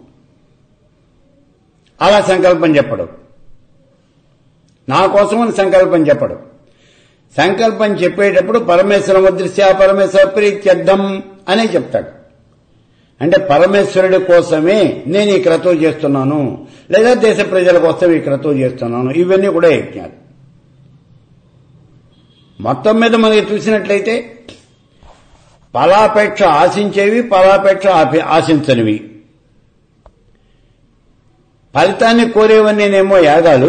అలా సంకల్పం చెప్పడం నా కోసమని సంకల్పం చెప్పడం సంకల్పం చెప్పేటప్పుడు పరమేశ్వరం దృశ్య పరమేశ్వర ప్రీత్యర్థం అనే చెప్తాడు అంటే పరమేశ్వరుడి కోసమే నేను ఈ క్రతువు చేస్తున్నాను లేదా దేశ ప్రజల కోసం ఈ క్రతువు చేస్తున్నాను ఇవన్నీ కూడా యజ్ఞాలు మొత్తం మీద మనకి చూసినట్లయితే ఫలాపేక్ష ఆశించేవి ఫలాపేక్ష ఆపి- ఆశించనివి ఫలితాన్ని కోరేవన్నీనేమో యాగాలు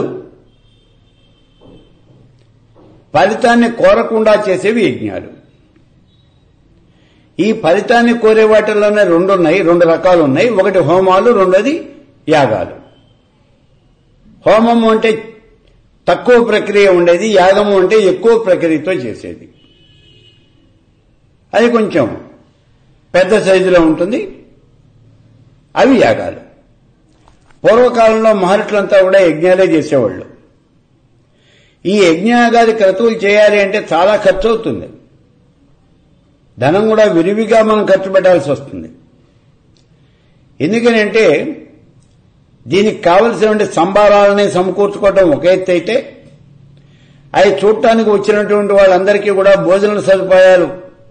ఫలితాన్ని కోరకుండా చేసేవి యజ్ఞాలు ఈ ఫలితాన్ని కోరే వాటిల్లోనే రెండు ఉన్నాయి రెండు రకాలు ఉన్నాయి ఒకటి హోమాలు రెండోది యాగాలు హోమము అంటే తక్కువ ప్రక్రియ ఉండేది యాగము అంటే ఎక్కువ ప్రక్రియతో చేసేది అది కొంచెం పెద్ద సైజులో ఉంటుంది అవి యాగాలు పూర్వకాలంలో మహర్షులంతా కూడా యజ్ఞాలే చేసేవాళ్ళు ఈ యజ్ఞయాగాది క్రతువులు చేయాలి అంటే చాలా ఖర్చు అవుతుంది ధనం కూడా విరివిగా మనం ఖర్చు పెట్టాల్సి వస్తుంది ఎందుకనంటే దీనికి కావలసినటువంటి సంభారాలని సమకూర్చుకోవడం ఒక ఎత్తు అయితే అవి చూడటానికి వచ్చినటువంటి వాళ్ళందరికీ కూడా భోజన సదుపాయాలు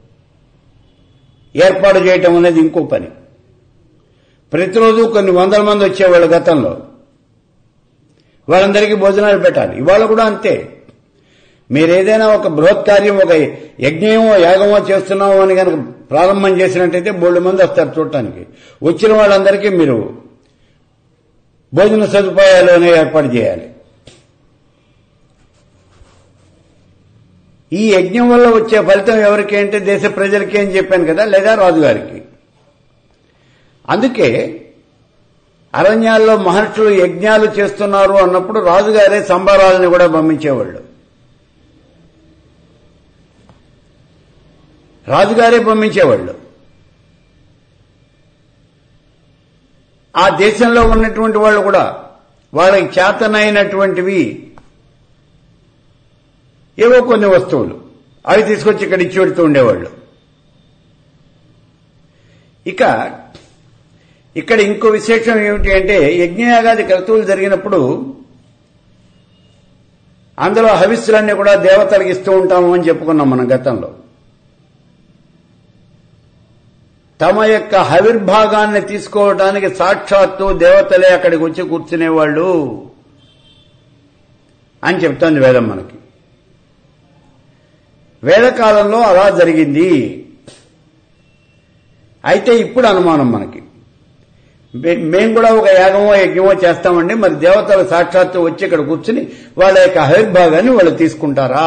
ఏర్పాటు చేయటం అనేది ఇంకో పని ప్రతిరోజు కొన్ని వందల మంది వచ్చేవాళ్ళు గతంలో వాళ్ళందరికీ భోజనాలు పెట్టాలి ఇవాళ కూడా అంతే మీరు ఏదైనా ఒక బృహత్ కార్యం ఒక యజ్ఞమో యాగమో చేస్తున్నామో అని కనుక ప్రారంభం చేసినట్టయితే బోల్డు మంది వస్తారు చూడటానికి వచ్చిన వాళ్ళందరికీ మీరు భోజన సదుపాయాలు అనేవి ఏర్పాటు చేయాలి ఈ యజ్ఞం వల్ల వచ్చే ఫలితం ఎవరికి అంటే దేశ ప్రజలకి అని చెప్పాను కదా లేదా రాజుగారికి అందుకే అరణ్యాల్లో మహర్షులు యజ్ఞాలు చేస్తున్నారు అన్నప్పుడు రాజుగారే సంబరాలని కూడా పంపించేవాళ్ళు రాజుగారే పంపించేవాళ్ళు ఆ దేశంలో ఉన్నటువంటి వాళ్ళు కూడా వాళ్ళకి చేతనైనటువంటివి ఏవో కొన్ని వస్తువులు అవి తీసుకొచ్చి ఇక్కడ ఇచ్చి పెడుతూ ఉండేవాళ్ళు ఇక ఇక్కడ ఇంకో విశేషం ఏమిటి అంటే యజ్ఞయాగాది క్రతువులు జరిగినప్పుడు అందులో హవిస్సులన్నీ కూడా దేవతలకు ఇస్తూ ఉంటాము అని చెప్పుకున్నాం మనం గతంలో తమ యొక్క హవిర్భాగాన్ని తీసుకోవడానికి సాక్షాత్తు దేవతలే అక్కడికి వచ్చి కూర్చునేవాళ్ళు అని చెప్తోంది వేదం మనకి వేదకాలంలో అలా జరిగింది అయితే ఇప్పుడు అనుమానం మనకి మేము కూడా ఒక యాగమో యజ్ఞమో చేస్తామండి మరి దేవతలు సాక్షాత్తు వచ్చి ఇక్కడ కూర్చుని వాళ్ళ యొక్క ఆవిర్భాగాన్ని వాళ్ళు తీసుకుంటారా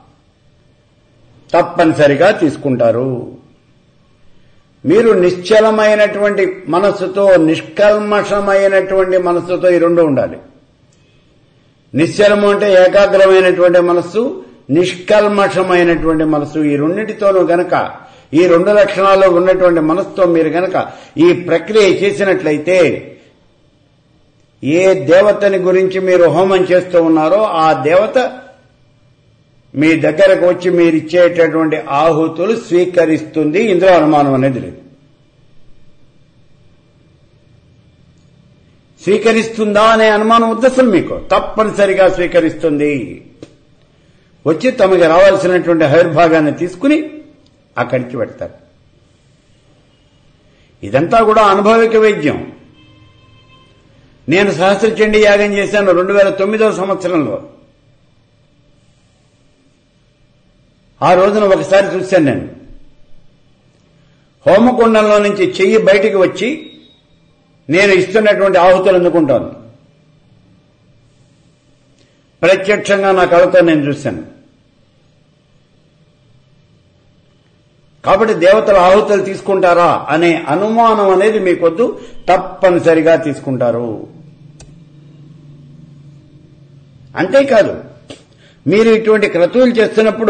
తప్పనిసరిగా తీసుకుంటారు మీరు నిశ్చలమైనటువంటి మనస్సుతో నిష్కల్మషమైనటువంటి మనస్సుతో ఈ రెండు ఉండాలి నిశ్చలము అంటే ఏకాగ్రమైనటువంటి మనస్సు నిష్కల్మషమైనటువంటి మనస్సు ఈ రెండింటితోనూ గనక ఈ రెండు లక్షణాల్లో ఉన్నటువంటి మనసుతో మీరు గనక ఈ ప్రక్రియ చేసినట్లయితే ఏ దేవతని గురించి మీరు హోమం చేస్తూ ఉన్నారో ఆ దేవత మీ దగ్గరకు వచ్చి మీరు ఇచ్చేటటువంటి ఆహుతులు స్వీకరిస్తుంది ఇందులో అనుమానం అనేది లేదు స్వీకరిస్తుందా అనే అనుమానం ఉద్దేశం మీకు తప్పనిసరిగా స్వీకరిస్తుంది వచ్చి తమకి రావాల్సినటువంటి హైర్భాగాన్ని తీసుకుని అక్కడికి పెడతారు ఇదంతా కూడా అనుభవిక వైద్యం నేను సహస్రచండీ యాగం చేశాను రెండు వేల తొమ్మిదవ సంవత్సరంలో ఆ రోజున ఒకసారి చూశాను నేను హోమకుండంలో నుంచి చెయ్యి బయటికి వచ్చి నేను ఇస్తున్నటువంటి ఆహుతులు అందుకుంటాను ప్రత్యక్షంగా నా కళతో నేను చూశాను కాబట్టి దేవతల ఆహుతులు తీసుకుంటారా అనే అనుమానం అనేది మీకొద్దు తప్పనిసరిగా తీసుకుంటారు అంతేకాదు మీరు ఇటువంటి క్రతువులు చేస్తున్నప్పుడు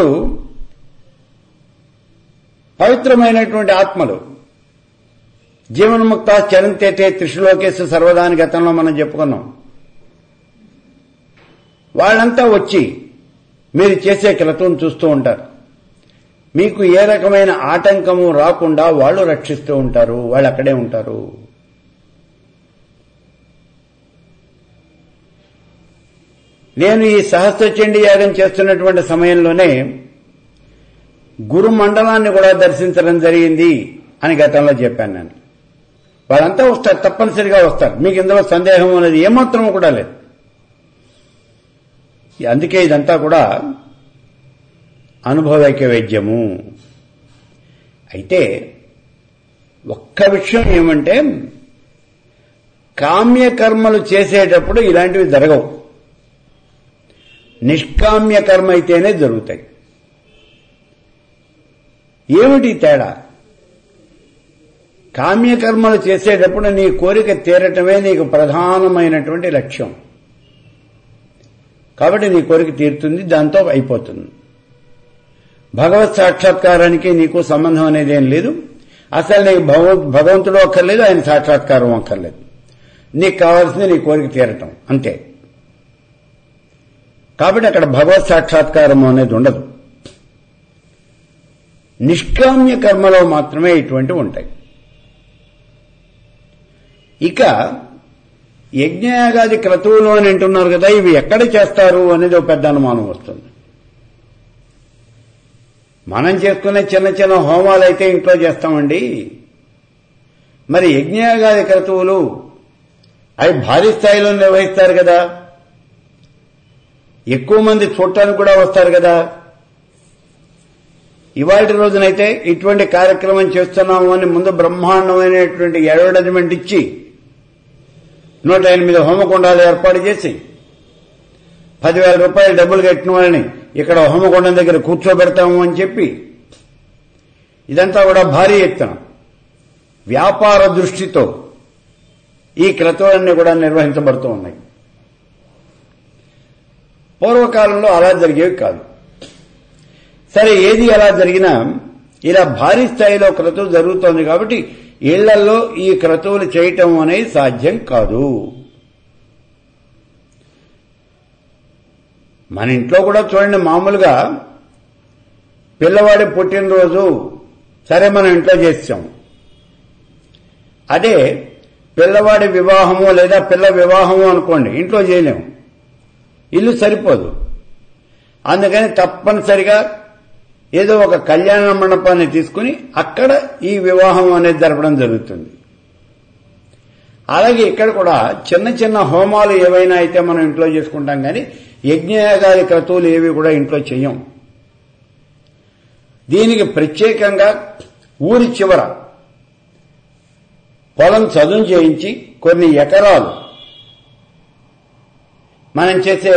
పవిత్రమైనటువంటి ఆత్మలు జీవన్ముక్త చరంతేతే త్రిశులోకేశ సర్వదాని గతంలో మనం చెప్పుకున్నాం వాళ్ళంతా వచ్చి మీరు చేసే క్రతువును చూస్తూ ఉంటారు మీకు ఏ రకమైన ఆటంకము రాకుండా వాళ్ళు రక్షిస్తూ ఉంటారు వాళ్ళు అక్కడే ఉంటారు నేను ఈ సహస్రచండీ యాగం చేస్తున్నటువంటి సమయంలోనే గురు మండలాన్ని కూడా దర్శించడం జరిగింది అని గతంలో చెప్పాను నేను వాళ్ళంతా వస్తారు తప్పనిసరిగా వస్తారు మీకు ఇందులో సందేహం అనేది ఏమాత్రం కూడా లేదు అందుకే ఇదంతా కూడా అనుభవైక వైద్యము అయితే ఒక్క విషయం ఏమంటే కామ్యకర్మలు చేసేటప్పుడు ఇలాంటివి జరగవు నిష్కామ్య కర్మ అయితేనే జరుగుతాయి ఏమిటి తేడా కామ్యకర్మలు చేసేటప్పుడు నీ కోరిక తీరటమే నీకు ప్రధానమైనటువంటి లక్ష్యం కాబట్టి నీ కోరిక తీరుతుంది దాంతో అయిపోతుంది భగవత్ సాక్షాత్కారానికి నీకు సంబంధం అనేది ఏం లేదు అసలు నీకు భగవంతుడు అక్కర్లేదు ఆయన సాక్షాత్కారం అక్కర్లేదు నీకు కావాల్సింది నీ కోరిక తీరటం అంతే కాబట్టి అక్కడ భగవత్ సాక్షాత్కారం అనేది ఉండదు నిష్కామ్య కర్మలో మాత్రమే ఇటువంటివి ఉంటాయి ఇక యజ్ఞయాగాది క్రతువులు అని అంటున్నారు కదా ఇవి ఎక్కడ చేస్తారు అనేది ఒక పెద్ద అనుమానం వస్తుంది మనం చేసుకునే చిన్న చిన్న హోమాలు అయితే ఇంట్లో చేస్తామండి మరి యజ్ఞయాగాది క్రతువులు అవి భారీ స్థాయిలో నిర్వహిస్తారు కదా ఎక్కువ మంది చూడటానికి కూడా వస్తారు కదా ఇవాళ రోజునైతే ఇటువంటి కార్యక్రమం చేస్తున్నాము అని ముందు బ్రహ్మాండమైనటువంటి అడ్వర్టైజ్మెంట్ ఇచ్చి నూట ఎనిమిది హోమకుండాలు ఏర్పాటు చేసి పదివేల రూపాయలు డబ్బులు కట్టిన వాళ్ళని ఇక్కడ హోమకుండం దగ్గర కూర్చోబెడతాము అని చెప్పి ఇదంతా కూడా భారీ ఎత్తున వ్యాపార దృష్టితో ఈ క్రతువులన్నీ కూడా నిర్వహించబడుతూ ఉన్నాయి పూర్వకాలంలో అలా జరిగేవి కాదు సరే ఏది ఎలా జరిగినా ఇలా భారీ స్థాయిలో క్రతువు జరుగుతోంది కాబట్టి ఇళ్లలో ఈ క్రతువులు చేయటం అనేది సాధ్యం కాదు మన ఇంట్లో కూడా చూడండి మామూలుగా పిల్లవాడి పుట్టినరోజు సరే మనం ఇంట్లో చేసాం అదే పిల్లవాడి వివాహము లేదా పిల్ల వివాహము అనుకోండి ఇంట్లో చేయలేము ఇల్లు సరిపోదు అందుకని తప్పనిసరిగా ఏదో ఒక కళ్యాణ మండపాన్ని తీసుకుని అక్కడ ఈ వివాహం అనేది జరపడం జరుగుతుంది అలాగే ఇక్కడ కూడా చిన్న చిన్న హోమాలు ఏవైనా అయితే మనం ఇంట్లో చేసుకుంటాం కానీ యజ్ఞయాగాది క్రతువులు ఏవి కూడా ఇంట్లో చెయ్యం దీనికి ప్రత్యేకంగా ఊరి చివర పొలం చదును చేయించి కొన్ని ఎకరాలు మనం చేసే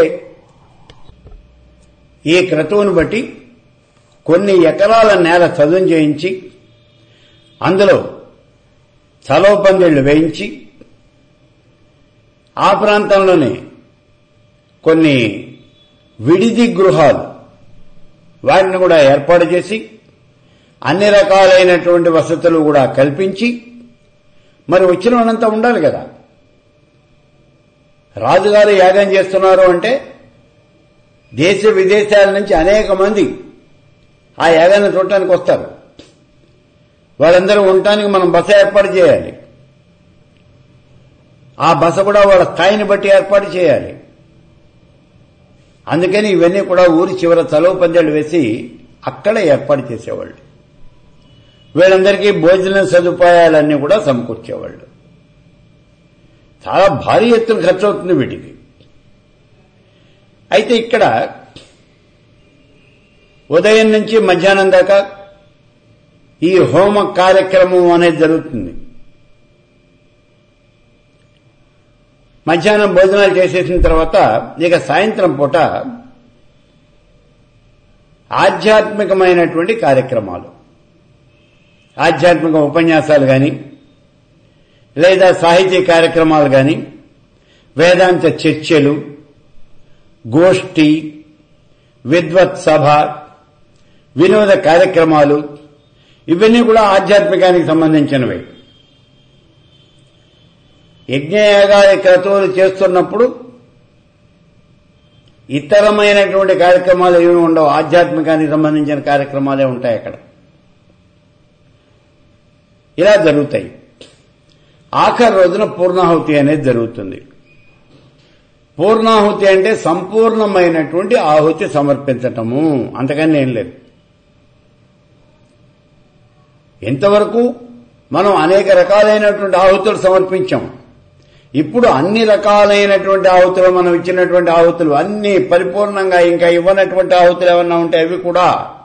ఈ క్రతువును బట్టి కొన్ని ఎకరాల నేల చదును చేయించి అందులో చలవ పందిళ్లు వేయించి ఆ ప్రాంతంలోనే కొన్ని విడిది గృహాలు వాటిని కూడా ఏర్పాటు చేసి అన్ని రకాలైనటువంటి వసతులు కూడా కల్పించి మరి వచ్చిన వాళ్ళంతా ఉండాలి కదా రాజుగారు యాగం చేస్తున్నారు అంటే దేశ విదేశాల నుంచి అనేక మంది ఆ యాగాన్ని చూడటానికి వస్తారు వాళ్ళందరూ ఉండటానికి మనం బస ఏర్పాటు చేయాలి ఆ బస కూడా వాళ్ళ స్థాయిని బట్టి ఏర్పాటు చేయాలి అందుకని ఇవన్నీ కూడా ఊరి చివర చలువ పందాలు వేసి అక్కడే ఏర్పాటు చేసేవాళ్ళు వీళ్ళందరికీ భోజన సదుపాయాలన్నీ కూడా సమకూర్చేవాళ్ళు చాలా భారీ ఎత్తున ఖర్చు అవుతుంది వీటికి అయితే ఇక్కడ ఉదయం నుంచి మధ్యాహ్నం దాకా ఈ హోమ కార్యక్రమం అనేది జరుగుతుంది మధ్యాహ్నం భోజనాలు చేసేసిన తర్వాత ఇక సాయంత్రం పూట ఆధ్యాత్మికమైనటువంటి కార్యక్రమాలు ఆధ్యాత్మిక ఉపన్యాసాలు కానీ లేదా సాహితీ కార్యక్రమాలు కానీ వేదాంత చర్చలు గోష్ఠి విద్వత్ సభ వినోద కార్యక్రమాలు ఇవన్నీ కూడా ఆధ్యాత్మికానికి సంబంధించినవి యజ్ఞయాగాది క్రతువులు చేస్తున్నప్పుడు ఇతరమైనటువంటి కార్యక్రమాలు ఏమి ఉండవు ఆధ్యాత్మికానికి సంబంధించిన కార్యక్రమాలే ఉంటాయి అక్కడ ఇలా జరుగుతాయి ఆఖరి రోజున పూర్ణాహుతి అనేది జరుగుతుంది పూర్ణాహుతి అంటే సంపూర్ణమైనటువంటి ఆహుతి సమర్పించటము అంతకని ఏం లేదు ఇంతవరకు మనం అనేక రకాలైనటువంటి ఆహుతులు సమర్పించాం ఇప్పుడు అన్ని రకాలైనటువంటి ఆహుతులు మనం ఇచ్చినటువంటి ఆహుతులు అన్ని పరిపూర్ణంగా ఇంకా ఇవ్వనటువంటి ఆహుతులు ఏమన్నా ఉంటే అవి కూడా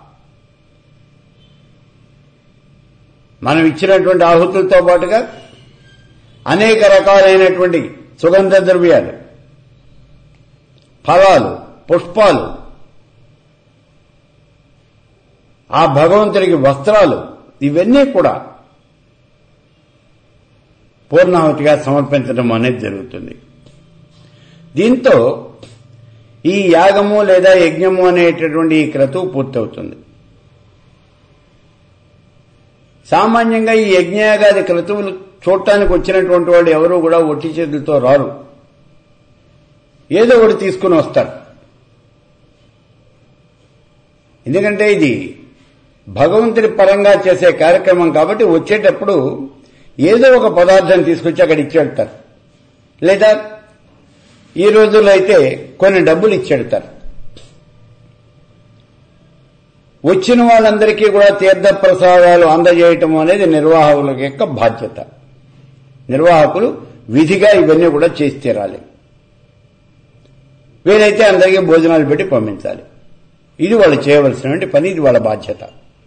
మనం ఇచ్చినటువంటి ఆహుతులతో పాటుగా అనేక రకాలైనటువంటి సుగంధ ద్రవ్యాలు ఫలాలు పుష్పాలు ఆ భగవంతుడికి వస్త్రాలు ఇవన్నీ కూడా పూర్ణాహుతిగా సమర్పించడం అనేది జరుగుతుంది దీంతో ఈ యాగము లేదా యజ్ఞము అనేటటువంటి ఈ క్రతువు పూర్తవుతుంది సామాన్యంగా ఈ యజ్ఞయాగాది క్రతువులు చూడటానికి వచ్చినటువంటి వాళ్ళు ఎవరూ కూడా ఒట్టి చేతులతో రారు ఏదో ఒకటి తీసుకుని వస్తారు ఎందుకంటే ఇది భగవంతుడి పరంగా చేసే కార్యక్రమం కాబట్టి వచ్చేటప్పుడు ఏదో ఒక పదార్థం తీసుకొచ్చి అక్కడ ఇచ్చేడతారు లేదా ఈ రోజుల్లో అయితే కొన్ని డబ్బులు ఇచ్చేడతారు వచ్చిన వాళ్ళందరికీ కూడా తీర్థ ప్రసాదాలు అందజేయటం అనేది నిర్వాహకుల యొక్క బాధ్యత నిర్వాహకులు విధిగా ఇవన్నీ కూడా చేసి తీరాలి వీలైతే అందరికీ భోజనాలు పెట్టి పంపించాలి ఇది వాళ్ళు చేయవలసినటువంటి పని ఇది వాళ్ళ బాధ్యత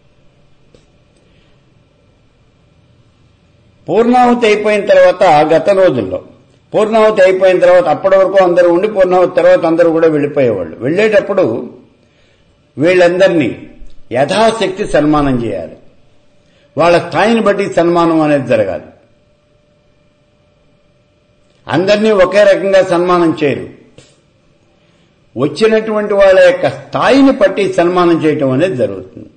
పూర్ణాహుతి అయిపోయిన తర్వాత గత రోజుల్లో పూర్ణాహుతి అయిపోయిన తర్వాత అప్పటి వరకు అందరూ ఉండి పూర్ణాహుతి తర్వాత అందరూ కూడా వెళ్ళిపోయేవాళ్ళు వెళ్ళేటప్పుడు వీళ్ళందరినీ యథాశక్తి సన్మానం చేయాలి వాళ్ళ స్థాయిని బట్టి సన్మానం అనేది జరగాలి అందరినీ ఒకే రకంగా సన్మానం చేయరు వచ్చినటువంటి వాళ్ళ యొక్క స్థాయిని బట్టి సన్మానం చేయటం అనేది జరుగుతుంది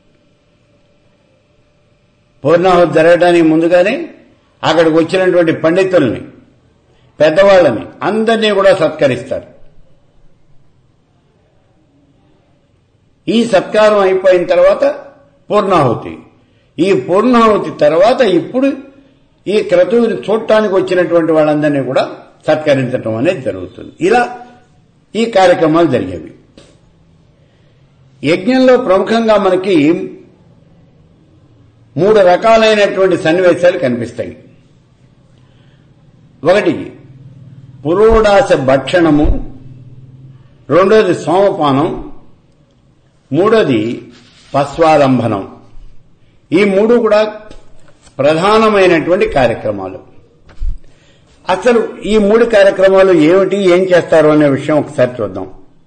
పూర్ణాహుతి జరగడానికి ముందుగానే అక్కడికి వచ్చినటువంటి పండితుల్ని పెద్దవాళ్ళని అందరినీ కూడా సత్కరిస్తారు ఈ సత్కారం అయిపోయిన తర్వాత పూర్ణాహుతి ఈ పూర్ణాహుతి తర్వాత ఇప్పుడు ఈ క్రతువుని చూడటానికి వచ్చినటువంటి వాళ్ళందరినీ కూడా సత్కరించడం అనేది జరుగుతుంది ఇలా ఈ కార్యక్రమాలు జరిగేవి యజ్ఞంలో ప్రముఖంగా మనకి మూడు రకాలైనటువంటి సన్నివేశాలు కనిపిస్తాయి ఒకటి పురోడాస భక్షణము రెండోది సోమపానం మూడోది పస్వాలంబనం ఈ మూడు కూడా ప్రధానమైనటువంటి కార్యక్రమాలు అసలు ఈ మూడు కార్యక్రమాలు ఏమిటి ఏం చేస్తారు అనే విషయం ఒకసారి చూద్దాం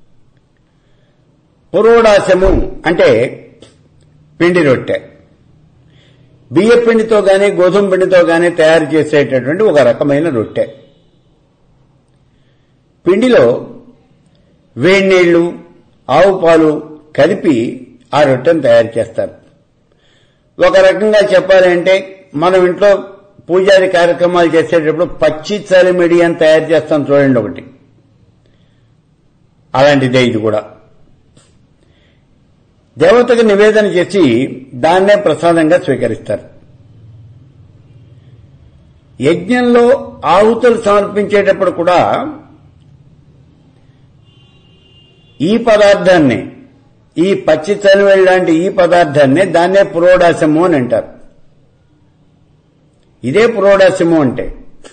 పురోడాశము అంటే పిండి రొట్టె బియ్య పిండితో గాని గోధుమ పిండితో గాని తయారు చేసేటటువంటి ఒక రకమైన రొట్టె పిండిలో వేడి నీళ్లు ఆవు పాలు కలిపి ఆ రొట్టెను తయారు చేస్తారు ఒక రకంగా చెప్పాలంటే మనం ఇంట్లో పూజారి కార్యక్రమాలు చేసేటప్పుడు పచ్చి చలిమిడి అని తయారు చేస్తాం చూడండి ఒకటి అలాంటిదే ఇది కూడా దేవతకు నివేదన చేసి దాన్నే ప్రసాదంగా స్వీకరిస్తారు యజ్ఞంలో ఆహుతులు సమర్పించేటప్పుడు కూడా ఈ పదార్థాన్ని ఈ పచ్చి చనివేళ్ళు లాంటి ఈ పదార్థాన్ని దాన్నే పురోడాశము అని అంటారు ఇదే పురోడాశము అంటే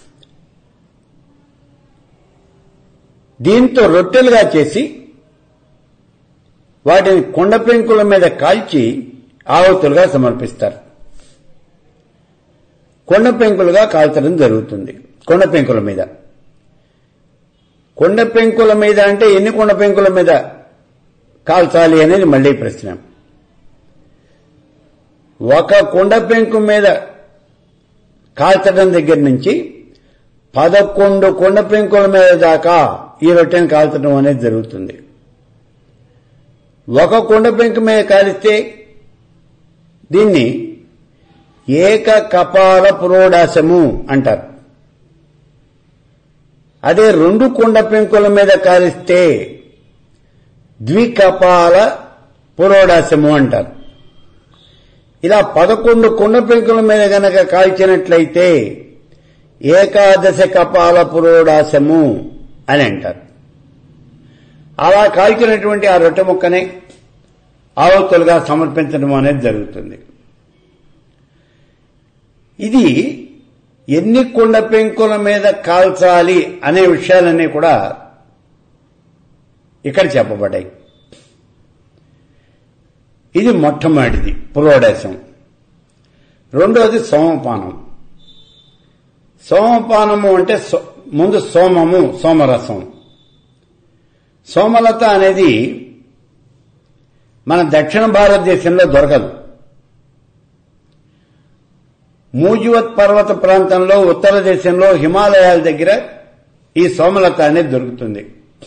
దీంతో రొట్టెలుగా చేసి వాటిని కొండ పెంకుల మీద కాల్చి ఆహుతులుగా సమర్పిస్తారు కొండ పెంకులుగా కాల్చడం జరుగుతుంది కొండ పెంకుల మీద కొండ పెంకుల మీద అంటే ఎన్ని కొండ పెంకుల మీద కాల్చాలి అనేది మళ్లీ ప్రశ్న ఒక కొండ పెంకు మీద కాల్చడం దగ్గర నుంచి పదకొండు కొండ పెంకుల మీద దాకా ఈ రొట్టెను కాల్చడం అనేది జరుగుతుంది ఒక కొండ పెంకు మీద కాలిస్తే దీన్ని ఏక కపాల పురోడాసము అంటారు అదే రెండు కొండ పెంకుల మీద కాలిస్తే ద్వికపాల పురోడాసము అంటారు ఇలా పదకొండు కొండ పెంకుల మీద గనక కాల్చినట్లయితే ఏకాదశ కపాల పురోడాసము అని అంటారు అలా కాల్చినటువంటి ఆ రొట్టె ముక్కనే ఆవతులుగా సమర్పించడం అనేది జరుగుతుంది ఇది ఎన్ని కొండ పెంకుల మీద కాల్చాలి అనే విషయాలన్నీ కూడా ఇక్కడ చెప్పబడ్డాయి ఇది మొట్టమొదటిది పురోడేశం రెండోది సోమపానం సోమపానము అంటే సో- ముందు సోమము సోమరసం సోమలత అనేది మన దక్షిణ భారతదేశంలో దొరకదు మూజువత్ పర్వత ప్రాంతంలో ఉత్తర దేశంలో హిమాలయాల దగ్గర ఈ సోమలత అనేది దొరుకుతుంది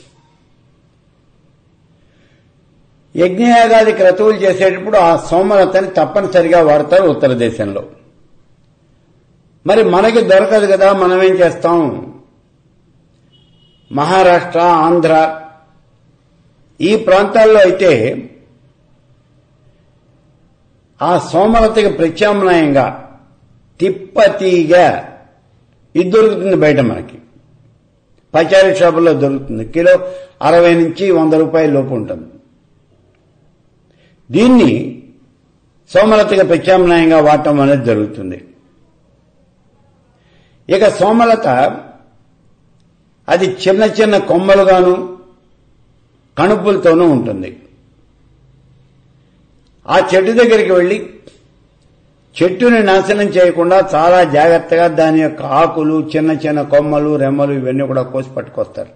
యజ్ఞయాగాది క్రతువులు చేసేటప్పుడు ఆ సోమలతని తప్పనిసరిగా వాడతారు ఉత్తర దేశంలో మరి మనకి దొరకదు కదా మనం ఏం చేస్తాం మహారాష్ట్ర ఆంధ్ర ఈ ప్రాంతాల్లో అయితే ఆ సోమలతకి ప్రత్యామ్నాయంగా తిప్పతీగ ఇది దొరుకుతుంది బయట మనకి పచారీ షాపుల్లో దొరుకుతుంది కిలో అరవై నుంచి వంద రూపాయల లోపు ఉంటుంది దీన్ని సోమలతగా ప్రత్యామ్నాయంగా వాడటం అనేది జరుగుతుంది ఇక సోమలత అది చిన్న చిన్న కొమ్మలుగాను కణుపులతోనూ ఉంటుంది ఆ చెట్టు దగ్గరికి వెళ్ళి చెట్టుని నాశనం చేయకుండా చాలా జాగ్రత్తగా దాని యొక్క ఆకులు చిన్న చిన్న కొమ్మలు రెమ్మలు ఇవన్నీ కూడా కోసి పట్టుకొస్తారు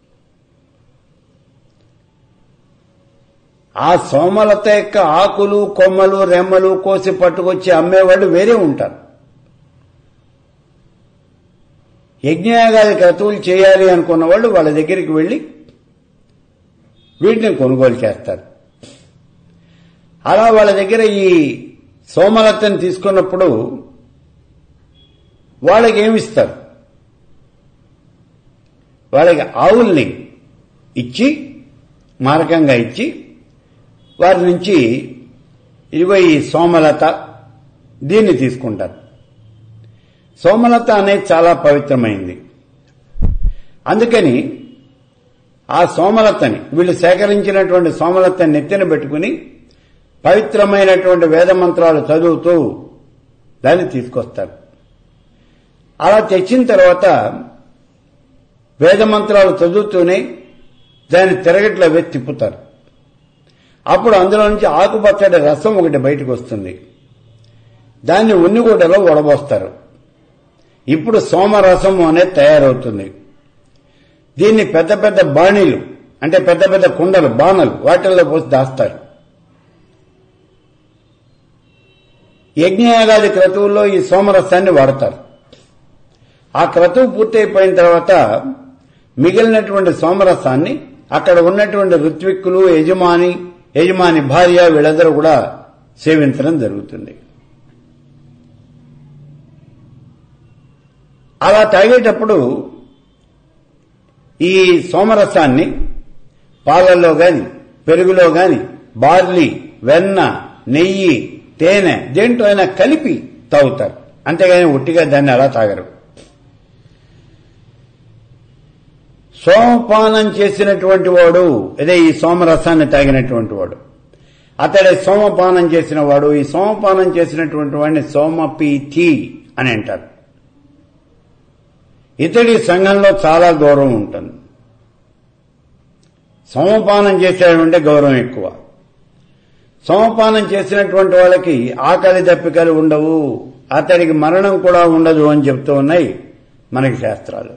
ఆ సోమలత యొక్క ఆకులు కొమ్మలు రెమ్మలు కోసి పట్టుకొచ్చి అమ్మేవాళ్ళు వేరే ఉంటారు యజ్ఞయాగాది క్రతువులు చేయాలి అనుకున్న వాళ్ళు వాళ్ళ దగ్గరికి వెళ్ళి వీటిని కొనుగోలు చేస్తారు అలా వాళ్ళ దగ్గర ఈ సోమలతను తీసుకున్నప్పుడు వాళ్ళకి ఏమిస్తారు వాళ్ళకి ఆవుల్ని ఇచ్చి మారకంగా ఇచ్చి వారి నుంచి ఇదిగో ఈ సోమలత దీన్ని తీసుకుంటారు సోమలత అనేది చాలా పవిత్రమైంది అందుకని ఆ సోమలతని వీళ్ళు సేకరించినటువంటి సోమలతని నెత్తిన పెట్టుకుని పవిత్రమైనటువంటి వేద మంత్రాలు చదువుతూ దాన్ని తీసుకొస్తారు అలా తెచ్చిన తర్వాత వేద మంత్రాలు చదువుతూనే దాన్ని తిరగట్లో వేసి తిప్పుతారు అప్పుడు అందులో నుంచి ఆకుపచ్చడి రసం ఒకటి బయటకు వస్తుంది దాన్ని ఉన్నిగూడలో వడబోస్తారు ఇప్పుడు సోమరసము అనేది తయారవుతుంది దీన్ని పెద్ద పెద్ద బాణీలు అంటే పెద్ద పెద్ద కుండలు బాణలు వాటిల్లో పోసి దాస్తారు యజ్ఞయాగాది క్రతువుల్లో ఈ సోమరసాన్ని వాడతారు ఆ క్రతువు పూర్తయిపోయిన తర్వాత మిగిలినటువంటి సోమరసాన్ని అక్కడ ఉన్నటువంటి ఋత్విక్కులు యజమాని యజమాని భార్య వీళ్ళందరూ కూడా సేవించడం జరుగుతుంది అలా తాగేటప్పుడు ఈ సోమరసాన్ని పాలల్లో గాని పెరుగులో గాని బార్లీ వెన్న నెయ్యి తేనె దేంట్లో అయినా కలిపి తాగుతారు అంతేగాని ఒట్టిగా దాన్ని అలా తాగరు సోమపానం చేసినటువంటి వాడు అదే ఈ సోమరసాన్ని తాగినటువంటి వాడు అతడే సోమపానం చేసిన వాడు ఈ సోమపానం చేసినటువంటి వాడిని సోమపీతి అని అంటారు ఇతడి సంఘంలో చాలా గౌరవం ఉంటుంది సోమపానం చేసేటువంటి గౌరవం ఎక్కువ సోమపానం చేసినటువంటి వాళ్ళకి ఆకలి దప్పికలు ఉండవు అతడికి మరణం కూడా ఉండదు అని చెప్తూ ఉన్నాయి మనకి శాస్త్రాలు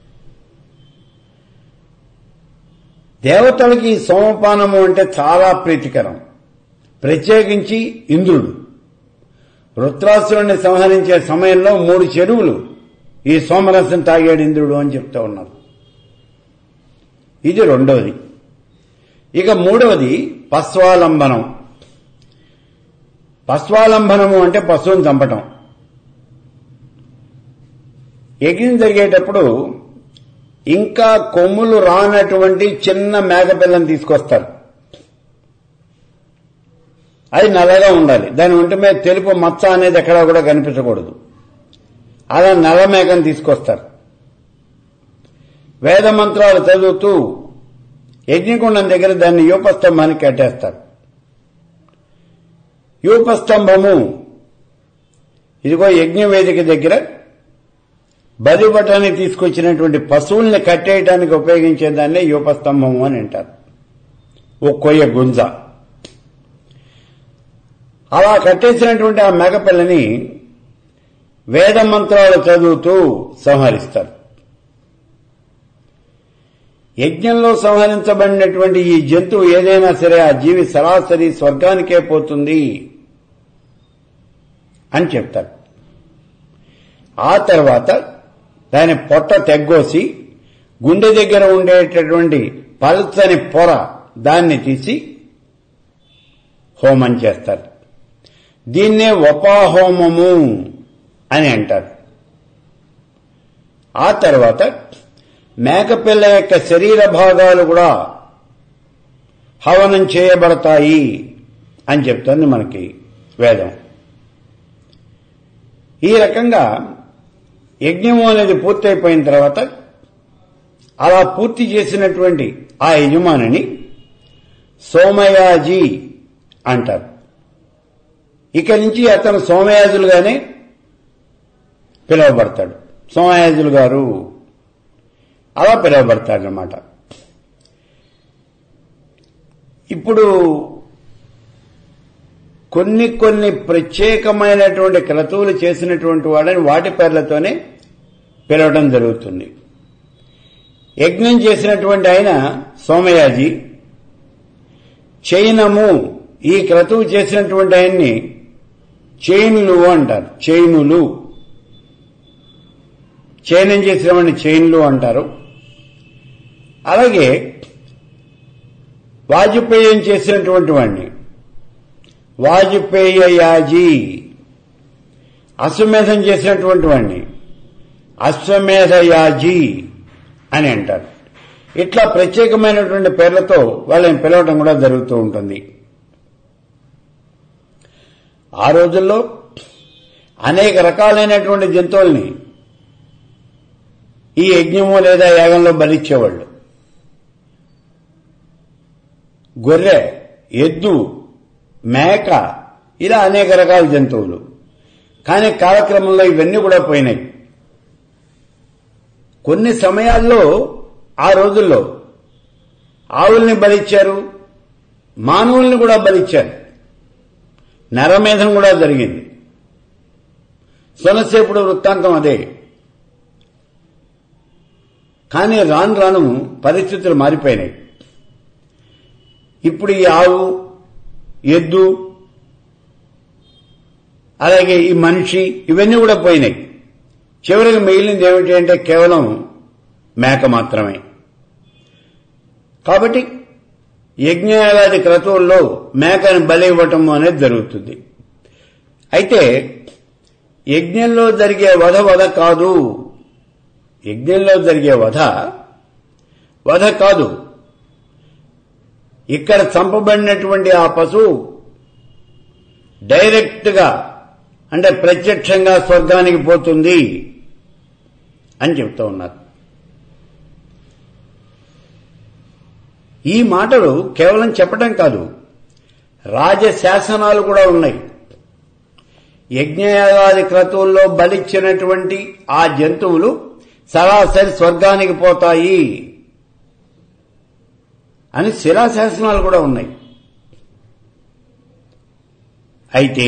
దేవతలకి ఈ సోమపానము అంటే చాలా ప్రీతికరం ప్రత్యేకించి ఇంద్రుడు వృత్రాసురుణ్ణి సంహరించే సమయంలో మూడు చెరువులు ఈ సోమరసం తాగాడు ఇంద్రుడు అని చెప్తూ ఉన్నారు ఇది రెండవది ఇక మూడవది పశ్వాలంబనం పశ్వాలంబనము అంటే పశువుని చంపటం యజ్ఞం జరిగేటప్పుడు ఇంకా కొమ్ములు రానటువంటి చిన్న మేకపిల్లని తీసుకొస్తారు అది నల్లగా ఉండాలి దాని ఒంటి మీద తెలుపు మచ్చ అనేది ఎక్కడా కూడా కనిపించకూడదు అలా నల్ల మేకను తీసుకొస్తారు వేద మంత్రాలు చదువుతూ యజ్ఞకుండం దగ్గర దాన్ని యూపస్తంభానికి కట్టేస్తారు యూపస్తంభము ఇదిగో యజ్ఞ వేదిక దగ్గర బలిపటాన్ని తీసుకొచ్చినటువంటి పశువుల్ని కట్టేయడానికి ఉపయోగించేదాన్ని యూపస్తంభము అని అంటారు ఓ కొయ్య గుంజ అలా కట్టేసినటువంటి ఆ మేకపిల్లని వేద మంత్రాలు చదువుతూ సంహరిస్తారు యజ్ఞంలో సంహరించబడినటువంటి ఈ జంతువు ఏదైనా సరే ఆ జీవి సరాసరి స్వర్గానికే పోతుంది అని చెప్తారు ఆ తర్వాత దాని పొట్ట తెగ్గోసి గుండె దగ్గర ఉండేటటువంటి పల్చని పొర దాన్ని తీసి హోమం చేస్తారు దీన్నే వపాహోమము అని అంటారు ఆ తర్వాత మేకపిల్ల యొక్క శరీర భాగాలు కూడా హవనం చేయబడతాయి అని చెప్తుంది మనకి వేదం ఈ రకంగా యజ్ఞము అనేది పూర్తయిపోయిన తర్వాత అలా పూర్తి చేసినటువంటి ఆ యజమానిని సోమయాజీ అంటారు ఇక నుంచి అతను సోమయాజులుగానే పిలువబడతాడు సోమయాజులు గారు అలా పిలువబడతాడనమాట ఇప్పుడు కొన్ని కొన్ని ప్రత్యేకమైనటువంటి క్రతువులు చేసినటువంటి వాడని వాటి పేర్లతోనే పిలవడం జరుగుతుంది యజ్ఞం చేసినటువంటి ఆయన సోమయాజి చైనము ఈ క్రతువు చేసినటువంటి ఆయన్ని చైనులు అంటారు చైనులు చైనం చేసిన వాడిని చైన్లు అంటారు అలాగే వాజపేయం చేసినటువంటి వాడిని వాజపేయ యాజీ అశ్వమేధం చేసినటువంటి వాడిని అశ్వమేధ యాజీ అని అంటారు ఇట్లా ప్రత్యేకమైనటువంటి పేర్లతో వాళ్ళని పిలవడం కూడా జరుగుతూ ఉంటుంది ఆ రోజుల్లో అనేక రకాలైనటువంటి జంతువుల్ని ఈ యజ్ఞము లేదా యాగంలో బలిచ్చేవాళ్ళు గొర్రె ఎద్దు మేక ఇలా అనేక రకాల జంతువులు కానీ కాలక్రమంలో ఇవన్నీ కూడా పోయినాయి కొన్ని సమయాల్లో ఆ రోజుల్లో ఆవుల్ని బలిచ్చారు మానవుల్ని కూడా బలిచ్చారు నరమేధం కూడా జరిగింది సొనసేపుడు వృత్తాంతం అదే కానీ రాను రాను పరిస్థితులు మారిపోయినాయి ఇప్పుడు ఈ ఆవు ఎద్దు అలాగే ఈ మనిషి ఇవన్నీ కూడా పోయినాయి చివరికి మిగిలింది ఏమిటి అంటే కేవలం మేక మాత్రమే కాబట్టి యజ్ఞయాగాది క్రతువుల్లో మేకను బలి ఇవ్వటం అనేది జరుగుతుంది అయితే యజ్ఞంలో జరిగే వధ వధ కాదు యజ్ఞంలో జరిగే వధ వధ కాదు ఇక్కడ చంపబడినటువంటి ఆ పశువు డైరెక్ట్ గా అంటే ప్రత్యక్షంగా స్వర్గానికి పోతుంది అని చెప్తూ ఉన్నారు ఈ మాటలు కేవలం చెప్పటం కాదు రాజశాసనాలు కూడా ఉన్నాయి యజ్ఞయాగాది క్రతువుల్లో బలిచ్చినటువంటి ఆ జంతువులు సరాసరి స్వర్గానికి పోతాయి అని శిలాశాసనాలు కూడా ఉన్నాయి అయితే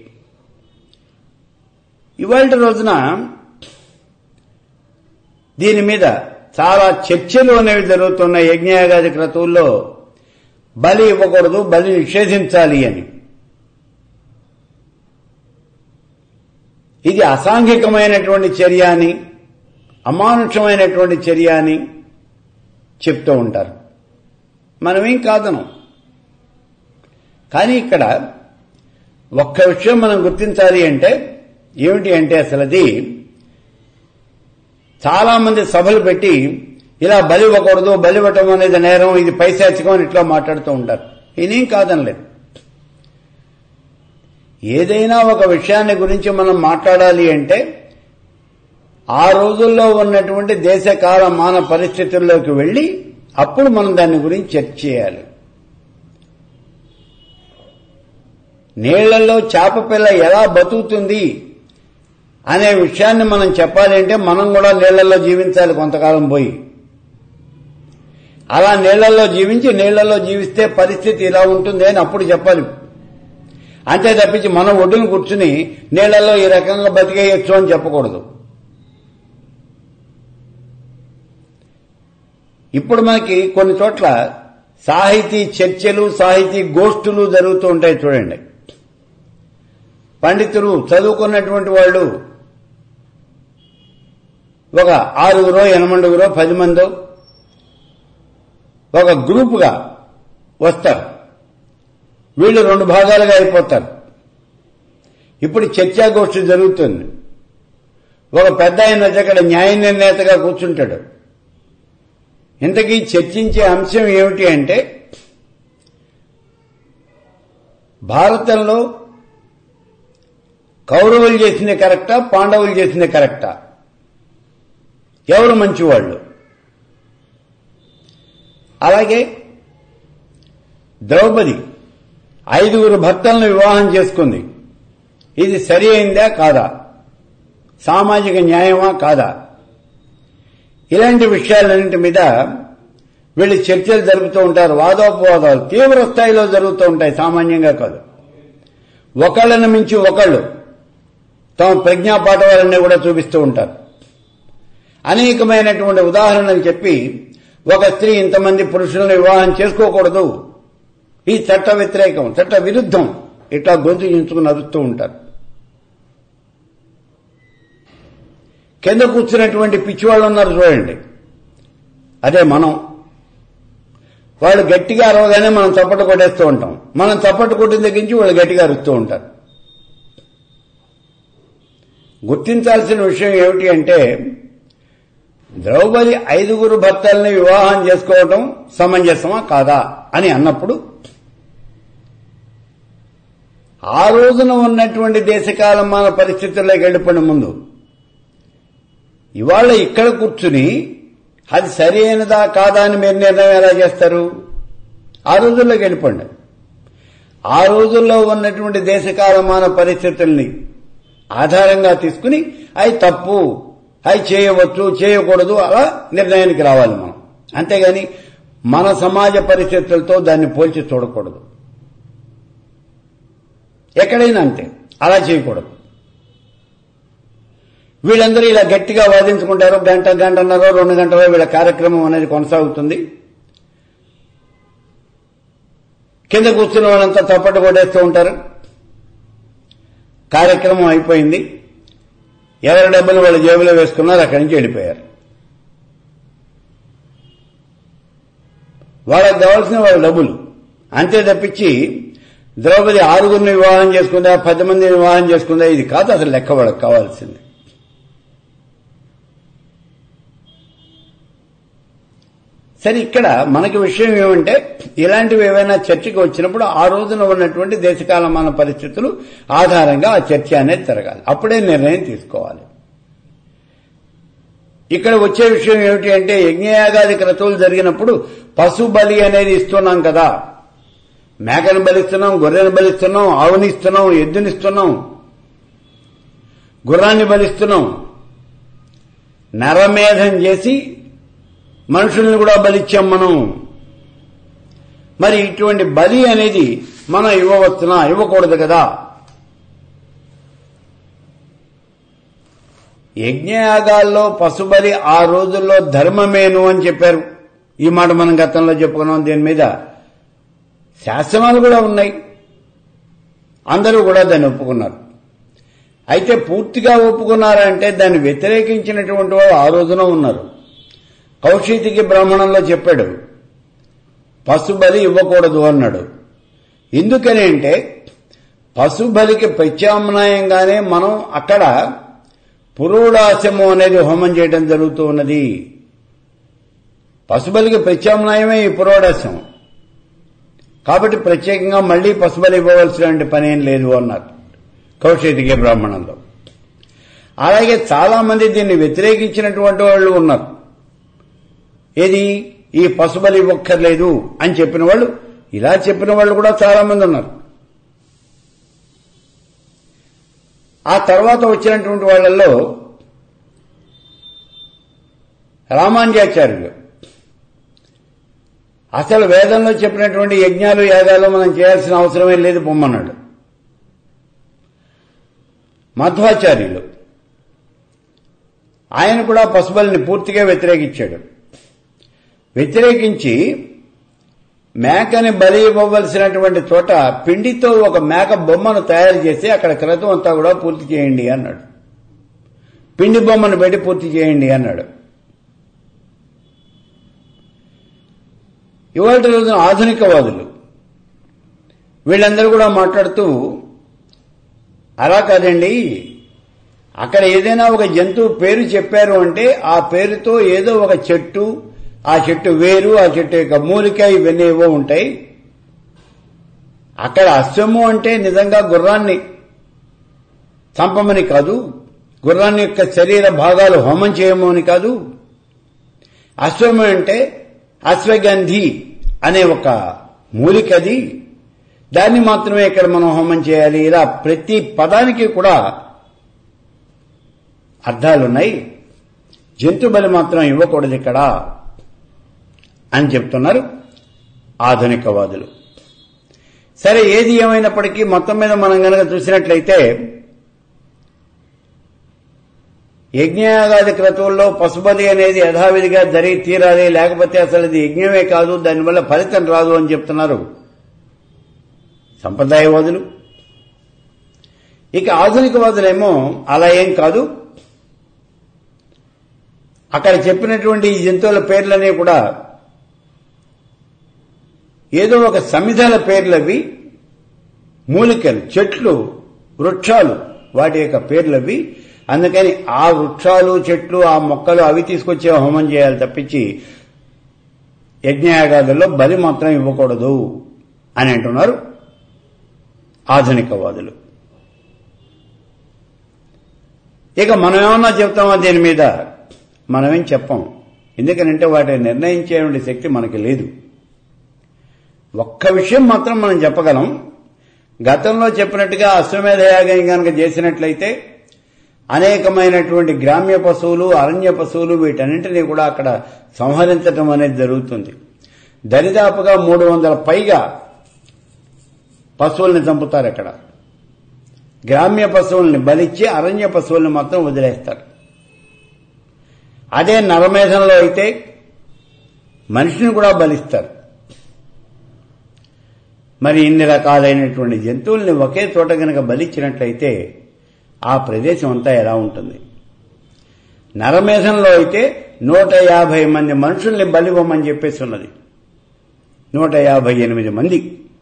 ఇవాళ రోజున దీని మీద చాలా చర్చలు అనేవి జరుగుతున్నాయి యజ్ఞయాగాది క్రతువుల్లో బలి ఇవ్వకూడదు బలి నిషేధించాలి అని ఇది అసాంఘికమైనటువంటి చర్య అని అమానుషమైనటువంటి చర్య అని చెప్తూ ఉంటారు మనమేం కాదనం కానీ ఇక్కడ ఒక్క విషయం మనం గుర్తించాలి అంటే ఏమిటి అంటే అసలు అది చాలా మంది సభలు పెట్టి ఇలా బలి ఇవ్వకూడదు బలి ఇవ్వటం అనేది నేరం ఇది పైశాచికం అని ఇట్లా మాట్లాడుతూ ఉంటారు ఇదేం కాదనలేదు ఏదైనా ఒక విషయాన్ని గురించి మనం మాట్లాడాలి అంటే ఆ రోజుల్లో ఉన్నటువంటి దేశకాల మాన పరిస్థితుల్లోకి వెళ్లి అప్పుడు మనం దాని గురించి చర్చ చేయాలి నీళ్లలో చేప పిల్ల ఎలా బతుకుతుంది అనే విషయాన్ని మనం చెప్పాలి అంటే మనం కూడా నీళ్లలో జీవించాలి కొంతకాలం పోయి అలా నీళ్లలో జీవించి నీళ్లలో జీవిస్తే పరిస్థితి ఇలా ఉంటుంది అని అప్పుడు చెప్పాలి అంతే తప్పించి మనం ఒడ్డును కూర్చుని నీళ్లలో ఈ రకంగా బతికేయచ్చు అని చెప్పకూడదు ఇప్పుడు మనకి కొన్ని చోట్ల సాహితీ చర్చలు సాహితీ గోష్ఠులు జరుగుతూ ఉంటాయి చూడండి పండితులు చదువుకున్నటువంటి వాళ్ళు ఒక ఆరుగురో ఎనమండుగురో పది మందో ఒక గ్రూపుగా వస్తారు వీళ్ళు రెండు భాగాలుగా అయిపోతారు ఇప్పుడు చర్చాగోష్ఠి జరుగుతుంది ఒక పెద్ద ఆయన వచ్చి అక్కడ న్యాయ నిర్ణేతగా కూర్చుంటాడు ఇంతకీ చర్చించే అంశం ఏమిటి అంటే భారతంలో కౌరవులు చేసింది కరెక్టా పాండవులు చేసింది కరెక్టా ఎవరు మంచివాళ్ళు అలాగే ద్రౌపది ఐదుగురు భర్తలను వివాహం చేసుకుంది ఇది సరి అయిందా కాదా సామాజిక న్యాయమా కాదా ఇలాంటి విషయాలన్నింటి మీద వీళ్ళు చర్చలు జరుపుతూ ఉంటారు వాదోపవాదాలు తీవ్ర స్థాయిలో జరుగుతూ ఉంటాయి సామాన్యంగా కాదు ఒకళ్ళని మించి ఒకళ్ళు తమ ప్రజ్ఞా పాఠవాలన్నీ కూడా చూపిస్తూ ఉంటారు అనేకమైనటువంటి ఉదాహరణలు చెప్పి ఒక స్త్రీ ఇంతమంది పురుషులను వివాహం చేసుకోకూడదు ఈ చట్ట వ్యతిరేకం చట్ట విరుద్ధం ఇట్లా గొంతు చించుకుని అరుస్తూ ఉంటారు కింద కూర్చున్నటువంటి పిచ్చివాళ్ళు ఉన్నారు చూడండి అదే మనం వాళ్ళు గట్టిగా అరవగానే మనం చప్పట్లు కొట్టేస్తూ ఉంటాం మనం చప్పట్లు కొట్టిన దగ్గర నుంచి వాళ్ళు గట్టిగా అరుస్తూ ఉంటారు గుర్తించాల్సిన విషయం ఏమిటి అంటే ద్రౌపది ఐదుగురు భర్తల్ని వివాహం చేసుకోవటం సమంజసమా కాదా అని అన్నప్పుడు ఆ రోజున ఉన్నటువంటి దేశకాలమాన పరిస్థితుల్లోకి వెళ్ళిపోయిన ముందు ఇవాళ ఇక్కడ కూర్చుని అది సరి అయినదా కాదా అని మీరు నిర్ణయం ఎలా చేస్తారు ఆ రోజుల్లోకి వెళ్ళిపోండి ఆ రోజుల్లో ఉన్నటువంటి దేశకాలమాన పరిస్థితుల్ని ఆధారంగా తీసుకుని అవి తప్పు అవి చేయవచ్చు చేయకూడదు అలా నిర్ణయానికి రావాలి మనం అంతేగాని మన సమాజ పరిస్థితులతో దాన్ని పోల్చి చూడకూడదు ఎక్కడైనా అంతే అలా చేయకూడదు వీళ్ళందరూ ఇలా గట్టిగా వాదించుకుంటారు గంట గంటన్నర రెండు గంటల వీళ్ళ కార్యక్రమం అనేది కొనసాగుతుంది కింద కూర్చున్న వాళ్ళంతా చప్పట్లు కొట్టేస్తూ ఉంటారు కార్యక్రమం అయిపోయింది ఎవరి డబ్బులు వాళ్ళ జేబులో వేసుకున్నారు అక్కడి నుంచి వెళ్ళిపోయారు వాళ్ళకి కావాల్సిన వాళ్ళ డబ్బులు అంతే తప్పించి ద్రౌపది ఆరుగురిని వివాహం చేసుకుందా పది మందిని వివాహం చేసుకుందా ఇది కాదు అసలు లెక్క వాళ్ళకి కావాల్సింది సరే ఇక్కడ మనకి విషయం ఏమంటే ఇలాంటివి ఏవైనా చర్చకి వచ్చినప్పుడు ఆ రోజున ఉన్నటువంటి దేశకాలమాన పరిస్థితులు ఆధారంగా ఆ చర్చ అనేది జరగాలి అప్పుడే నిర్ణయం తీసుకోవాలి ఇక్కడ వచ్చే విషయం ఏమిటి అంటే యజ్ఞయాగాది క్రతువులు జరిగినప్పుడు పశు బలి అనేది ఇస్తున్నాం కదా మేకను బలిస్తున్నాం గొర్రెను బలిస్తున్నాం ఆవుని ఇస్తున్నాం ఎద్దునిస్తున్నాం గుర్రాన్ని బలిస్తున్నాం నరమేధం చేసి మనుషుల్ని కూడా బలిచ్చాం మనం మరి ఇటువంటి బలి అనేది మనం ఇవ్వవచ్చునా ఇవ్వకూడదు కదా యజ్ఞయాగాల్లో పశుబలి ఆ రోజుల్లో ధర్మమేను అని చెప్పారు ఈ మాట మనం గతంలో చెప్పుకున్నాం దీని మీద శాసనాలు కూడా ఉన్నాయి అందరూ కూడా దాన్ని ఒప్పుకున్నారు అయితే పూర్తిగా ఒప్పుకున్నారంటే దాన్ని వ్యతిరేకించినటువంటి వాళ్ళు ఆ రోజున ఉన్నారు కౌశితికి బ్రాహ్మణంలో చెప్పాడు పశుబలి ఇవ్వకూడదు అన్నాడు ఎందుకని అంటే పశుబలికి ప్రత్యామ్నాయంగానే మనం అక్కడ పురోడాశము అనేది హోమం చేయడం జరుగుతూ ఉన్నది పశుబలికి ప్రత్యామ్నాయమే ఈ పురోడాశం కాబట్టి ప్రత్యేకంగా మళ్లీ పశుబలి ఇవ్వవలసిన పని ఏం లేదు అన్నారు కౌశితికి బ్రాహ్మణంలో అలాగే చాలా మంది దీన్ని వ్యతిరేకించినటువంటి వాళ్ళు ఉన్నారు ఏది ఈ పశుబలి ఇవ్వక్కర్లేదు అని చెప్పిన వాళ్ళు ఇలా చెప్పిన వాళ్ళు కూడా చాలా మంది ఉన్నారు ఆ తర్వాత వచ్చినటువంటి వాళ్ళల్లో రామాంజాచార్యులు అసలు వేదంలో చెప్పినటువంటి యజ్ఞాలు యాగాలు మనం చేయాల్సిన అవసరమే లేదు పొమ్మన్నాడు మధ్వాచార్యులు ఆయన కూడా పశుబలిని పూర్తిగా వ్యతిరేకించాడు వ్యతిరేకించి మేకని బలి ఇవ్వవలసినటువంటి చోట పిండితో ఒక మేక బొమ్మను తయారు చేసి అక్కడ క్రతం అంతా కూడా పూర్తి చేయండి అన్నాడు పిండి బొమ్మను పెట్టి పూర్తి చేయండి అన్నాడు ఇవాళ రోజున ఆధునికవాదులు వీళ్ళందరూ కూడా మాట్లాడుతూ అలా కాదండి అక్కడ ఏదైనా ఒక జంతువు పేరు చెప్పారు అంటే ఆ పేరుతో ఏదో ఒక చెట్టు ఆ చెట్టు వేరు ఆ చెట్టు యొక్క మూలిక ఇవన్నీ ఏవో ఉంటాయి అక్కడ అశ్వము అంటే నిజంగా గుర్రాన్ని చంపమని కాదు గుర్రాన్ని యొక్క శరీర భాగాలు హోమం చేయము అని కాదు అశ్వము అంటే అశ్వగంధి అనే ఒక మూలికది దాన్ని మాత్రమే ఇక్కడ మనం హోమం చేయాలి ఇలా ప్రతి పదానికి కూడా అర్థాలున్నాయి జంతు బలి మాత్రం ఇవ్వకూడదు ఇక్కడ అని చెప్తున్నారు ఆధునికవాదులు సరే ఏది ఏమైనప్పటికీ మొత్తం మీద మనం గనక చూసినట్లయితే యజ్ఞయాగాది క్రతువుల్లో పశుబలి అనేది యథావిధిగా జరిగి తీరాలి లేకపోతే అసలు ఇది యజ్ఞమే కాదు దానివల్ల ఫలితం రాదు అని చెప్తున్నారు సంప్రదాయవాదులు ఇక ఆధునికవాదులేమో అలా ఏం కాదు అక్కడ చెప్పినటువంటి ఈ జంతువుల పేర్లన్నీ కూడా ఏదో ఒక సమిధల పేర్లవి మూలికలు చెట్లు వృక్షాలు వాటి యొక్క పేర్లవి అందుకని ఆ వృక్షాలు చెట్లు ఆ మొక్కలు అవి తీసుకొచ్చే హోమం చేయాలి తప్పించి యజ్ఞయాగాదుల్లో బలి మాత్రం ఇవ్వకూడదు అని అంటున్నారు ఆధునికవాదులు ఇక మనం ఏమన్నా చెప్తామా దీని మీద మనమేం చెప్పం ఎందుకనంటే వాటిని నిర్ణయించేటువంటి శక్తి మనకి లేదు ఒక్క విషయం మాత్రం మనం చెప్పగలం గతంలో చెప్పినట్టుగా అశ్వమేధ యాగం కనుక చేసినట్లయితే అనేకమైనటువంటి గ్రామ్య పశువులు అరణ్య పశువులు వీటన్నింటినీ కూడా అక్కడ సంహరించడం అనేది జరుగుతుంది దరిదాపుగా మూడు వందల పైగా పశువుల్ని చంపుతారు అక్కడ గ్రామ్య పశువుల్ని బలిచ్చి అరణ్య పశువుల్ని మాత్రం వదిలేస్తారు అదే నరమేధంలో అయితే మనిషిని కూడా బలిస్తారు మరి ఇన్ని రకాలైనటువంటి జంతువుల్ని ఒకే చోట గనక బలిచ్చినట్లయితే ఆ ప్రదేశం అంతా ఎలా ఉంటుంది నరమేధంలో అయితే నూట యాభై మంది మనుషుల్ని బలివ్వమని చెప్పేసి ఉన్నది నూట యాభై ఎనిమిది మంది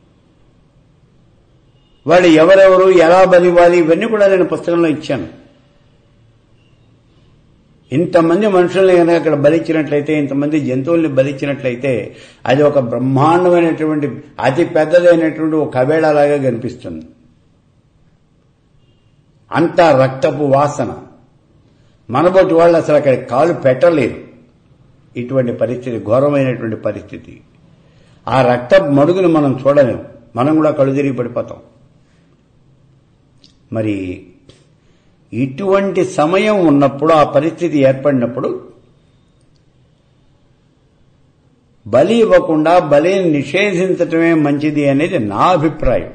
వాళ్ళు ఎవరెవరు ఎలా బలివ్వాలి ఇవన్నీ కూడా నేను పుస్తకంలో ఇచ్చాను ఇంతమంది మనుషుల్ని కనుక అక్కడ బలిచ్చినట్లయితే ఇంతమంది జంతువుల్ని బలిచ్చినట్లయితే అది ఒక బ్రహ్మాండమైనటువంటి అతి పెద్దదైనటువంటి ఒక కబేళలాగా కనిపిస్తుంది అంత రక్తపు వాసన మనబోటి వాళ్ళు అసలు అక్కడ కాలు పెట్టలేరు ఇటువంటి పరిస్థితి ఘోరమైనటువంటి పరిస్థితి ఆ రక్త మడుగును మనం చూడలేం మనం కూడా కళ్ళు తిరిగి పడిపోతాం మరి ఇటువంటి సమయం ఉన్నప్పుడు ఆ పరిస్థితి ఏర్పడినప్పుడు బలి ఇవ్వకుండా బలిని నిషేధించటమే మంచిది అనేది నా అభిప్రాయం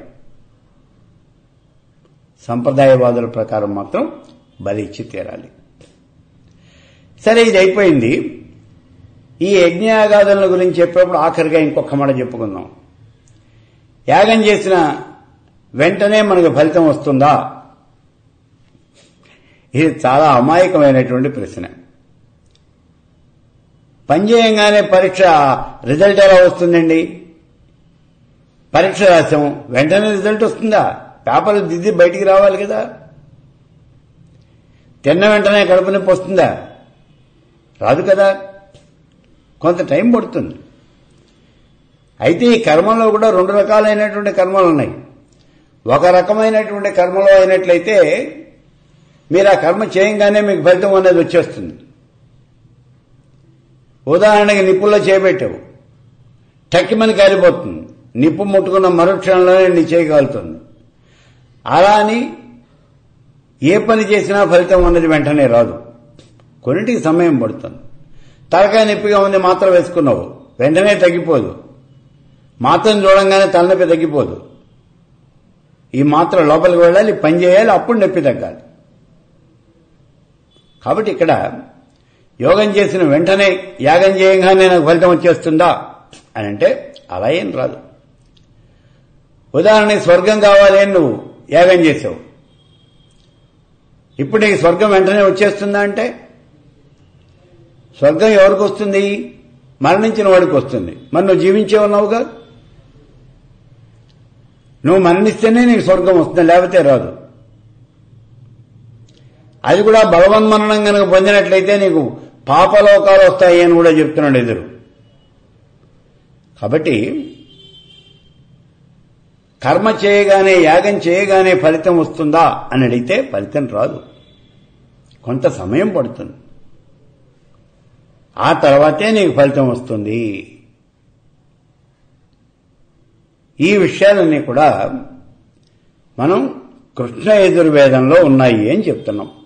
సంప్రదాయవాదుల ప్రకారం మాత్రం బలి ఇచ్చి తీరాలి సరే ఇది అయిపోయింది ఈ యజ్ఞయాగాదుల గురించి చెప్పేప్పుడు ఆఖరిగా ఇంకొక మాట చెప్పుకుందాం యాగం చేసిన వెంటనే మనకు ఫలితం వస్తుందా ఇది చాలా అమాయకమైనటువంటి ప్రశ్న పనిచేయంగానే పరీక్ష రిజల్ట్ ఎలా వస్తుందండి పరీక్ష రాసాం వెంటనే రిజల్ట్ వస్తుందా పేపర్లు దిద్ది బయటికి రావాలి కదా తిన్న వెంటనే కడుపు నొప్పి వస్తుందా రాదు కదా కొంత టైం పడుతుంది అయితే ఈ కర్మలో కూడా రెండు రకాలైనటువంటి కర్మలు ఉన్నాయి ఒక రకమైనటువంటి కర్మలో అయినట్లయితే మీరు ఆ కర్మ చేయంగానే మీకు ఫలితం అనేది వచ్చేస్తుంది ఉదాహరణకి నిప్పుల్లో చేపెట్టావు టక్కిమని కాలిపోతుంది నిప్పు ముట్టుకున్న మరుక్షణంలోనే నీ చేయగలుగుతుంది అలా అని ఏ పని చేసినా ఫలితం అన్నది వెంటనే రాదు కొన్నిటికి సమయం పడుతుంది తలకాయ నొప్పిగా ఉంది మాత్ర వేసుకున్నావు వెంటనే తగ్గిపోదు మాత్రను చూడంగానే తలనొప్పి తగ్గిపోదు ఈ మాత్ర లోపలికి వెళ్ళాలి పని చేయాలి అప్పుడు నొప్పి తగ్గాలి కాబట్టి ఇక్కడ యోగం చేసిన వెంటనే యాగం చేయంగానే నాకు ఫలితం వచ్చేస్తుందా అని అంటే అలా ఏం రాదు ఉదాహరణకి స్వర్గం కావాలి అని నువ్వు యాగం చేసావు ఇప్పుడు నీకు స్వర్గం వెంటనే వచ్చేస్తుందా అంటే స్వర్గం ఎవరికి వస్తుంది మరణించిన వాడికి వస్తుంది మరి నువ్వు జీవించే ఉన్నావుగా నువ్వు మరణిస్తేనే నీకు స్వర్గం వస్తుంది లేకపోతే రాదు అది కూడా బలవన్మరణం కనుక పొందినట్లయితే నీకు పాపలోకాలు వస్తాయి అని కూడా చెప్తున్నాడు ఎదురు కాబట్టి కర్మ చేయగానే యాగం చేయగానే ఫలితం వస్తుందా అని అడిగితే ఫలితం రాదు కొంత సమయం పడుతుంది ఆ తర్వాతే నీకు ఫలితం వస్తుంది ఈ విషయాలన్నీ కూడా మనం కృష్ణ యజుర్వేదంలో ఉన్నాయి అని చెప్తున్నాం